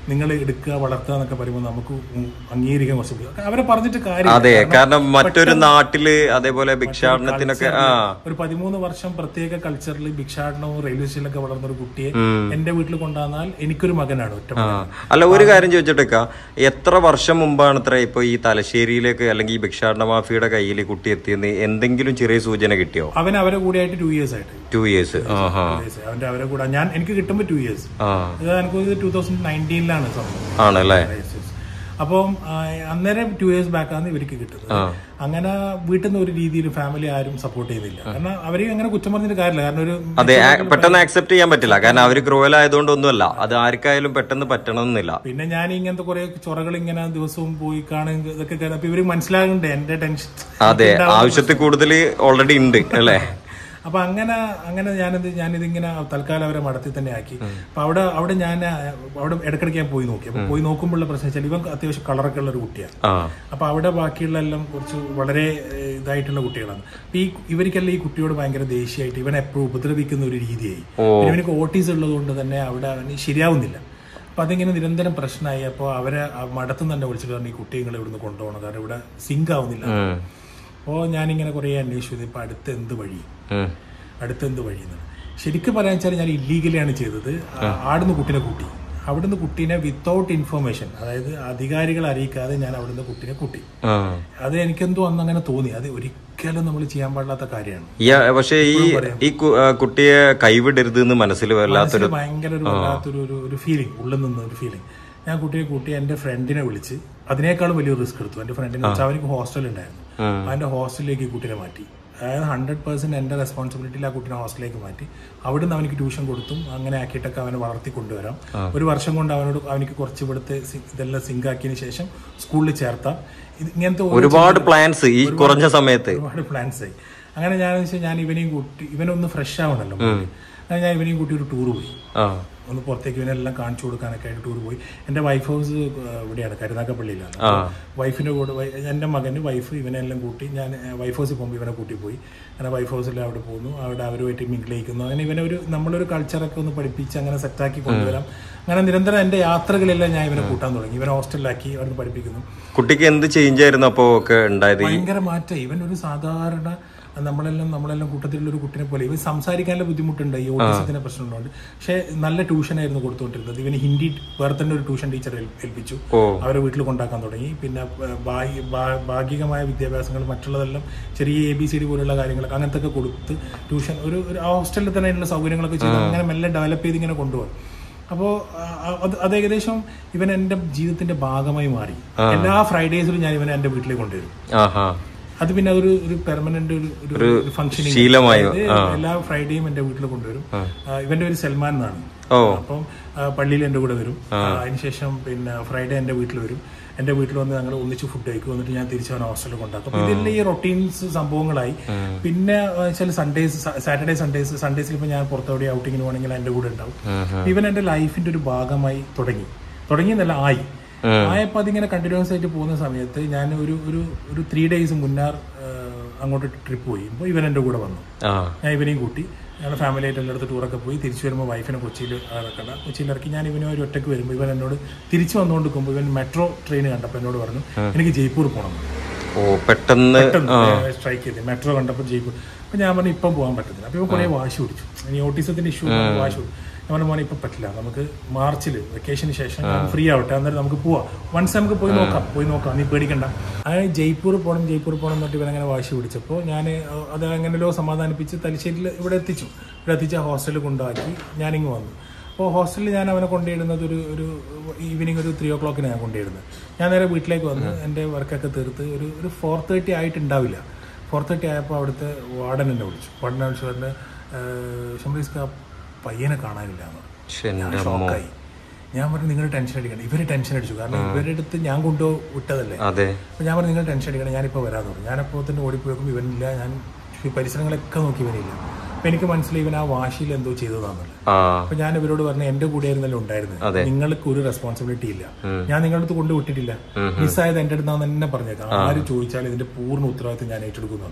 നിങ്ങൾ എടുക്കുക വളർത്തുക എന്നൊക്കെ പറയുമ്പോൾ നമുക്ക് ഉം അംഗീകരിക്കാൻ കുറച്ച് ബുദ്ധി- അവരെ പറഞ്ഞിട്ട് കാര്യം അതെ കാരണം മറ്റൊരു നാട്ടില് അതേപോലെ ഭിക്ഷാടനത്തിനൊക്കെ ആ ഒരു പതിമൂന്ന് വർഷം പ്രത്യേക കൾച്ചറിൽ ഭിക്ഷാടനവും റെയിൽവേ സ്റ്റേഷനിലൊക്കെ വളർന്ന ഒരു കുട്ടിയെ എന്റെ വീട്ടിൽ കൊണ്ടുവന്നാൽ എനിക്കൊരു മകനാണ് ഒറ്റ ആ. മകൻ. അല്ല ഒരു കാര്യം ചോദിച്ചിട്ടേക്ക എത്ര വർഷം മുമ്പാണ് ഇത്ര ഇപ്പൊ ഈ തലശ്ശേരിയിലേക്ക് അല്ലെങ്കിൽ ഈ ഭിക്ഷാടന മാഫിയുടെ കയ്യിൽ ഈ കുട്ടി എത്തിയെന്ന് എന്തെങ്കിലും ചെറിയ സൂചന കിട്ടിയോ അവൻ അവരെ കൂടെ ആയിട്ട് ടു ഇയേഴ്സ് ആയിട്ട് ടു ഇയേഴ്സ് ആഹാ Two years. അവന്റെ അവരെ കൂടെ ഞാൻ എനിക്ക് കിട്ടുമ്പോൾ ടു ഇയേഴ്സ് ആ ഇത് എനിക്ക് ടൂ തൗസൻഡ് നയൻറ്റീനിലാണ് സംഭവം ആണല്ലേ Yes, yes. അപ്പം ആ, അന്നേരം ടു ഇയേഴ്സ് ബാക്കാണ് ഇവർക്ക് കിട്ടുന്നത് അങ്ങനെ വീട്ടിൽ നിന്ന് ഒരു രീതിയിൽ ഫാമിലി ആരും സപ്പോർട്ട് ചെയ്യുന്നില്ല കാരണം അവരെ അങ്ങനെ കുറ്റം പറഞ്ഞിട്ട് കാര്യമില്ല കാരണം ഒരു അതെ ആ- പെട്ടെന്ന് ആക്സെപ്റ്റ് ചെയ്യാൻ പറ്റില്ല കാരണം അവര് ക്രൂവൽ ആയതുകൊണ്ടൊന്നുമല്ല അത് ആർക്കായാലും പെട്ടെന്ന് പറ്റണമെന്നില്ല പിന്നെ ഞാൻ ഇങ്ങനത്തെ കുറെ ചൊറകൾ ഇങ്ങനെ ദിവസവും പോയി കാണുക ഇതൊക്കെ കേൾക്കാം. അപ്പൊ ഇവര് മനസ്സിലാകുന്നുണ്ട് എന്റെ ടെൻഷൻ അതെ ആവശ്യത്തിൽ കൂടുതൽ ഓൾറെഡി ഉണ്ട് അല്ലേ അപ്പൊ അങ്ങനെ അങ്ങനെ ഞാനിത് ഞാനിതിങ്ങനെ തൽക്കാലം അവരെ മടത്തിൽ തന്നെ ആക്കി അപ്പൊ അവിടെ അവിടെ ഞാൻ അവിടെ ഇടയ്ക്കിടയ്ക്ക് ഞാൻ പോയി നോക്കി അപ്പൊ പോയി നോക്കുമ്പോഴുള്ള പ്രശ്നം വെച്ചാൽ ഇവൻ അത്യാവശ്യം കളറൊക്കെ ഉള്ള ഒരു കുട്ടിയാണ് ആ അപ്പൊ അവിടെ ബാക്കിയുള്ള എല്ലാം കുറച്ച് വളരെ ഏഹ്, ഇതായിട്ടുള്ള കുട്ടികളാണ് അപ്പൊ ഈ ഇവർക്കെല്ലാം ഈ കുട്ടിയോട് ഭയങ്കര ദേഷ്യമായിട്ട് ഇവനെ എപ്പോഴും ഉപദ്രവിക്കുന്ന ഒരു രീതിയായി പിന്നെ ഇവനക്ക് ഓട്ടീസ് ഉള്ളത് കൊണ്ട് തന്നെ അവിടെ അവന് ശരിയാവുന്നില്ല അപ്പൊ അതിങ്ങനെ നിരന്തരം പ്രശ്നമായി അപ്പോൾ അവരെ ആ മഠത്തുനിന്ന് തന്നെ വിളിച്ചിട്ട് പറഞ്ഞു ഈ കുട്ടിയെ നിങ്ങൾ ഇവിടുന്ന് കൊണ്ടുപോകണം കാരണം ഇവിടെ സിങ്ക് ആവുന്നില്ല ഉം. അപ്പോൾ ഞാനിങ്ങനെ കുറേ അന്വേഷിച്ചു ഇപ്പൊ അടുത്ത് എന്ത് വഴി ഉം. അടുത്ത് എന്ത് വഴി എന്നാണ് ശരിക്കും പറയാൻ വെച്ചാൽ ഞാൻ ഇല്ലീഗലിയാണ് ചെയ്തത് ആ- ആടുന്ന് കുട്ടീനെ കൂട്ടി അവിടുന്ന് കുട്ടീനെ വിത്തൗട്ട് ഇൻഫർമേഷൻ അതായത് അധികാരികളെ അറിയിക്കാതെ ഞാൻ അവിടുന്ന് കുട്ടീനെ കൂട്ടി ആ. അത് എനിക്കെന്തോ അന്ന് അങ്ങനെ തോന്നി അത് ഒരിക്കലും നമ്മൾ ചെയ്യാൻ പാടില്ലാത്ത കാര്യമാണ് ഈ പക്ഷെ ഈ ഈ കു- ആ, കുട്ടിയെ കൈവിടരുത് എന്ന് മനസ്സിൽ വല്ലാത്തൊരു മനസ്സിൽ ഭയങ്കര ഒരു വല്ലാത്തൊരു ഒരു ഒരു ഫീലിംഗ് ഉള്ളിൽ നിന്ന് ഒരു ഫീലിംഗ് ഞാൻ കുട്ടിയെ കൂട്ടി എന്റെ ഫ്രണ്ടിനെ വിളിച്ച് അതിനേക്കാളും വലിയ റിസ്ക് എടുത്തു എന്റെ ഫ്രണ്ടിനെ വെച്ചാൽ അവനിക്ക് ഹോസ്റ്റൽ ഉണ്ടായിരുന്നു അവന്റെ ഹോസ്റ്റലിലേക്ക് ഈ കുട്ടീനെ മാറ്റി അതായത് ഹൺഡ്രഡ് പെർസെന്റ് എന്റെ റെസ്പോൺസിബിലിറ്റിയിൽ ആ കുട്ടീനെ ഹോസ്റ്റലിലേക്ക് മാറ്റി അവിടുന്ന് അവനിക്ക് ട്യൂഷൻ കൊടുത്തും അങ്ങനെ ആക്കിയിട്ടൊക്കെ അവനെ വളർത്തി കൊണ്ടുവരാം ഒരു വർഷം കൊണ്ട് അവനോട് അവനിക്ക് കുറച്ച് ഇവിടുത്തെ സി- ഇതെല്ലാം സിങ്ക് ആക്കിയതിന് ശേഷം സ്കൂളിൽ ചേർത്താം ഇത് ഇങ്ങനത്തെ ഓരോ ഒരുപാട് പ്ലാൻസ് ഈ കുറഞ്ഞ സമയത്ത് ഒരുപാട് പ്ലാൻസ് ആയി അങ്ങനെ ഞാൻ വെച്ചാൽ ഞാൻ ഇവനെയും കൂട്ടി ഇവനൊന്ന് ഫ്രഷ് ആവണല്ലോ അങ്ങനെ ഞാൻ ഇവനെയും കൂട്ടി ഒരു ടൂർ പോയി ആ ഒന്ന് പുറത്തേക്ക് ഇവനെല്ലാം കാണിച്ചു കൊടുക്കാനൊക്കെ ആയിട്ട് ടൂർ പോയി എൻ്റെ വൈഫ് ഹൗസ് ഇവിടെയാണ് കരുനാഗപ്പള്ളിയിലാണ് വൈഫിൻ്റെ കൂടെ വൈ- എൻ്റെ മകന് വൈഫ് ഇവനെല്ലാം കൂട്ടി ഞാൻ വൈഫ് ഹൗസിൽ പോകുമ്പോൾ ഇവനെ കൂട്ടി പോയി അങ്ങനെ വൈഫ് ഹൗസിൽ അവിടെ പോകുന്നു അവിടെ അവരുമായിട്ട് മിങ്കിളിക്കുന്നു അങ്ങനെ ഇവനെ ഒരു നമ്മളൊരു കൾച്ചറൊക്കെ ഒന്ന് പഠിപ്പിച്ച് അങ്ങനെ സെറ്റാക്കി കൊണ്ടുവരാം അങ്ങനെ നിരന്തരം എൻ്റെ യാത്രകളിലെല്ലാം ഞാൻ ഇവനെ കൂട്ടാൻ തുടങ്ങി ഇവനെ ഹോസ്റ്റലിലാക്കി അവിടുന്ന് പഠിപ്പിക്കുന്നു കുട്ടിക്ക് എന്ത് ചേഞ്ച് ആയിരുന്നു അപ്പോ ഒക്കെ ഉണ്ടായത് ഈ- ഭയങ്കര മാറ്റം ഇവൻ ഒരു സാധാരണ നമ്മളെല്ലാം നമ്മളെല്ലാം കൂട്ടത്തിലുള്ള ഒരു കുട്ടിനെ പോലെ ഇവൻ സംസാരിക്കാനുള്ള ബുദ്ധിമുട്ടുണ്ട് ഈ ഓട്ടിസത്തിന്റെ പ്രശ്നമുള്ളതുകൊണ്ട് പക്ഷെ നല്ല ട്യൂഷനായിരുന്നു കൊടുത്തുകൊണ്ടിരുന്നത് ഇവന് ഹിന്ദി വേറെ തന്നെ ഒരു ട്യൂഷൻ ടീച്ചർ ഏൽപ്പിച്ചു അവരെ വീട്ടിൽ കൊണ്ടാക്കാൻ തുടങ്ങി പിന്നെ ഏഹ്, ഭാഗി- ഭാ- ഭാഗികമായ വിദ്യാഭ്യാസങ്ങൾ മറ്റുള്ളതെല്ലാം ചെറിയ എ ബി സി ഡി പോലുള്ള കാര്യങ്ങളൊക്കെ അങ്ങനത്തെ ഒക്കെ കൊടുത്ത് ട്യൂഷൻ ഒരു ഒരു ഹോസ്റ്റലിൽ തന്നെ അതിനുള്ള സൗകര്യങ്ങളൊക്കെ ചെയ്ത് അങ്ങനെ മെല്ലെ ഡെവലപ്പ് ചെയ്ത് ഇങ്ങനെ കൊണ്ടുപോകും അപ്പോൾ അത് അത് ഏകദേശം ഇവൻ എൻ്റെ ജീവിതത്തിന്റെ ഭാഗമായി മാറി എല്ലാ ഫ്രൈഡേസിലും ഞാൻ ഇവനെ എൻ്റെ വീട്ടിലേക്ക് കൊണ്ടുവരും ആഹാ അത് പിന്നെ അതൊരു ഒരു പെർമനന്റ് ഒരു ഒരു ഫംഗ്ഷനിങ് ശീലമായി എല്ലാ ഫ്രൈഡേയും എന്റെ വീട്ടിൽ കൊണ്ടുവരും ആ, ഇവന്റെ ഒരു സൽമാൻ എന്നാണ് ഓ അപ്പം ആ, പള്ളിയിൽ എന്റെ കൂടെ വരും ആ, അതിനുശേഷം പിന്നെ ഫ്രൈഡേ എന്റെ വീട്ടിൽ വരും എന്റെ വീട്ടിൽ വന്ന് ഞങ്ങൾ ഒന്നിച്ച് ഫുഡ് കഴിക്കും എന്നിട്ട് ഞാൻ തിരിച്ച് അവൻ ഹോസ്റ്റലിൽ കൊണ്ടാക്കും അപ്പൊ ഇതെല്ലാം ഈ റൊട്ടീൻസ് സംഭവങ്ങളായി പിന്നെ ചില സൺഡേസ് സാറ്റർഡേ സൺഡേസ് സൺഡേസിൽ ഇപ്പൊ ഞാൻ പുറത്തെവിടെ ഔട്ടിങ്ങിന് പോകണമെങ്കിൽ എന്റെ കൂടെ ഉണ്ടാവും ഇവൻ എന്റെ ലൈഫിന്റെ ഒരു ഭാഗമായി തുടങ്ങി തുടങ്ങിയെന്നല്ല ആയി ആയപ്പോൾ അതിങ്ങനെ കണ്ടിന്യൂസ് ആയിട്ട് പോകുന്ന സമയത്ത് ഞാൻ ഒരു ഒരു ഒരു ത്രീ ഡേയ്സ് മുന്നാർ ആ, അങ്ങോട്ട് ട്രിപ്പ് പോയി അപ്പോൾ ഇവൻ എൻ്റെ കൂടെ വന്നു ആ ഞാൻ ഇവനെയും കൂട്ടി ഞങ്ങൾ ഫാമിലി ആയിട്ട് എല്ലായിടത്ത് ടൂറൊക്കെ പോയി തിരിച്ചു വരുമ്പോൾ വൈഫിനെ കൊച്ചിയിൽ ഇറക്കണ്ട കൊച്ചിയിൽ ഇറക്കി ഞാൻ ഇവനെ ഒരു ഒറ്റയ്ക്ക് വരുമ്പോൾ ഇവൻ എന്നോട് തിരിച്ചു വന്നുകൊണ്ടിരിക്കുമ്പോൾ ഇവൻ മെട്രോ ട്രെയിൻ കണ്ടപ്പോൾ എന്നോട് പറഞ്ഞു എനിക്ക് ജയ്പൂർ പോകണം ഓ പെട്ടെന്ന് സ്ട്രൈക്ക് ചെയ്ത് മെട്രോ കണ്ടപ്പോൾ ജയ്പൂർ അപ്പം ഞാൻ പറഞ്ഞു ഇപ്പം പോകാൻ പറ്റത്തില്ല അപ്പോൾ ഇവൻ കുറേ വാശി പിടിച്ചു ഇനി ഓട്ടീസത്തിൻ്റെ ഇഷ്യൂ വാശി പിടിച്ചു ഞാൻ പറഞ്ഞു മോനെ ഇപ്പം പറ്റില്ല നമുക്ക് മാർച്ചിൽ വെക്കേഷന് ശേഷം ഫ്രീ ആവട്ടെ അന്നേരം നമുക്ക് പോവാം വൺസ് നമുക്ക് പോയി നോക്കാം പോയി നോക്കാം നീ പേടിക്കണ്ട അങ്ങനെ ജയ്പൂർ പോകണം ജയ്പൂർ പോകണം എന്നിട്ട് ഇവൻ അങ്ങനെ വാശി പിടിച്ചപ്പോൾ ഞാൻ അത് എങ്ങനെയോ സമാധാനിപ്പിച്ച് തലശ്ശേരിയിൽ ഇവിടെ എത്തിച്ചു ഇവിടെ എത്തിച്ച് ആ ഹോസ്റ്റലിൽ കൊണ്ടാക്കി ഞാനിങ്ങ് വന്നു അപ്പോൾ ഹോസ്റ്റലിൽ ഞാൻ അവനെ കൊണ്ടുവരുന്നത് ഒരു ഒരു ഈവനിങ് ഒരു ത്രീ ഓ ക്ലോക്കിന് ഞാൻ കൊണ്ടുവരുന്നത് ഞാൻ നേരെ വീട്ടിലേക്ക് വന്ന് എൻ്റെ വർക്കൊക്കെ തീർത്ത് ഒരു ഒരു ഫോർ തേർട്ടി ആയിട്ടുണ്ടാവില്ല ഫോർ തേർട്ടി ആയപ്പോൾ അവിടുത്തെ വാർഡൻ എന്നെ വിളിച്ചു വാർഡനെ വിളിച്ചു പറഞ്ഞ് ഷംറീസ്ക്ക് ആ പയ്യനെ കാണാനില്ല എന്ന് പറഞ്ഞു. ശ്ശെ, ഞാൻ ഷോക്കായി ഞാൻ പറഞ്ഞു നിങ്ങൾ ടെൻഷൻ അടിക്കണം ഇവര് ടെൻഷൻ അടിച്ചു കാരണം ഇവരുടെ അടുത്ത് ഞാൻ കൊണ്ടു വിട്ടതല്ലേ അതെ അപ്പോൾ ഞാൻ പറഞ്ഞു നിങ്ങൾ ടെൻഷൻ അടിക്കണം ഞാനിപ്പോൾ വരാമെന്ന് പറഞ്ഞു ഞാനപ്പോൾ തന്നെ ഓടിപ്പോയപ്പോൾ ഇവനില്ല ഞാൻ ഈ പരിസരങ്ങളൊക്കെ നോക്കി ഇവനില്ല അപ്പം എനിക്ക് മനസ്സിലായി ഇവൻ ആ വാശിയിൽ എന്തോ ചെയ്തതാണെന്നുള്ളത് ആ അപ്പൊ ഞാൻ ഇവരോട് പറഞ്ഞു എന്റെ കൂടെ ആയിരുന്നല്ലോ ഉണ്ടായിരുന്നത് നിങ്ങൾക്ക് ഒരു റെസ്പോൺസിബിലിറ്റി ഇല്ല ഞാൻ നിങ്ങളുടെ അടുത്ത് കൊണ്ട് വിട്ടിട്ടില്ല മിസ്സായത് എന്റെ അടുത്ത് തന്നെ പറഞ്ഞേക്കാം ആര് ചോദിച്ചാലും ഇതിന്റെ പൂർണ്ണ ഉത്തരവാദിത്വം ഞാൻ ഏറ്റെടുക്കുന്നു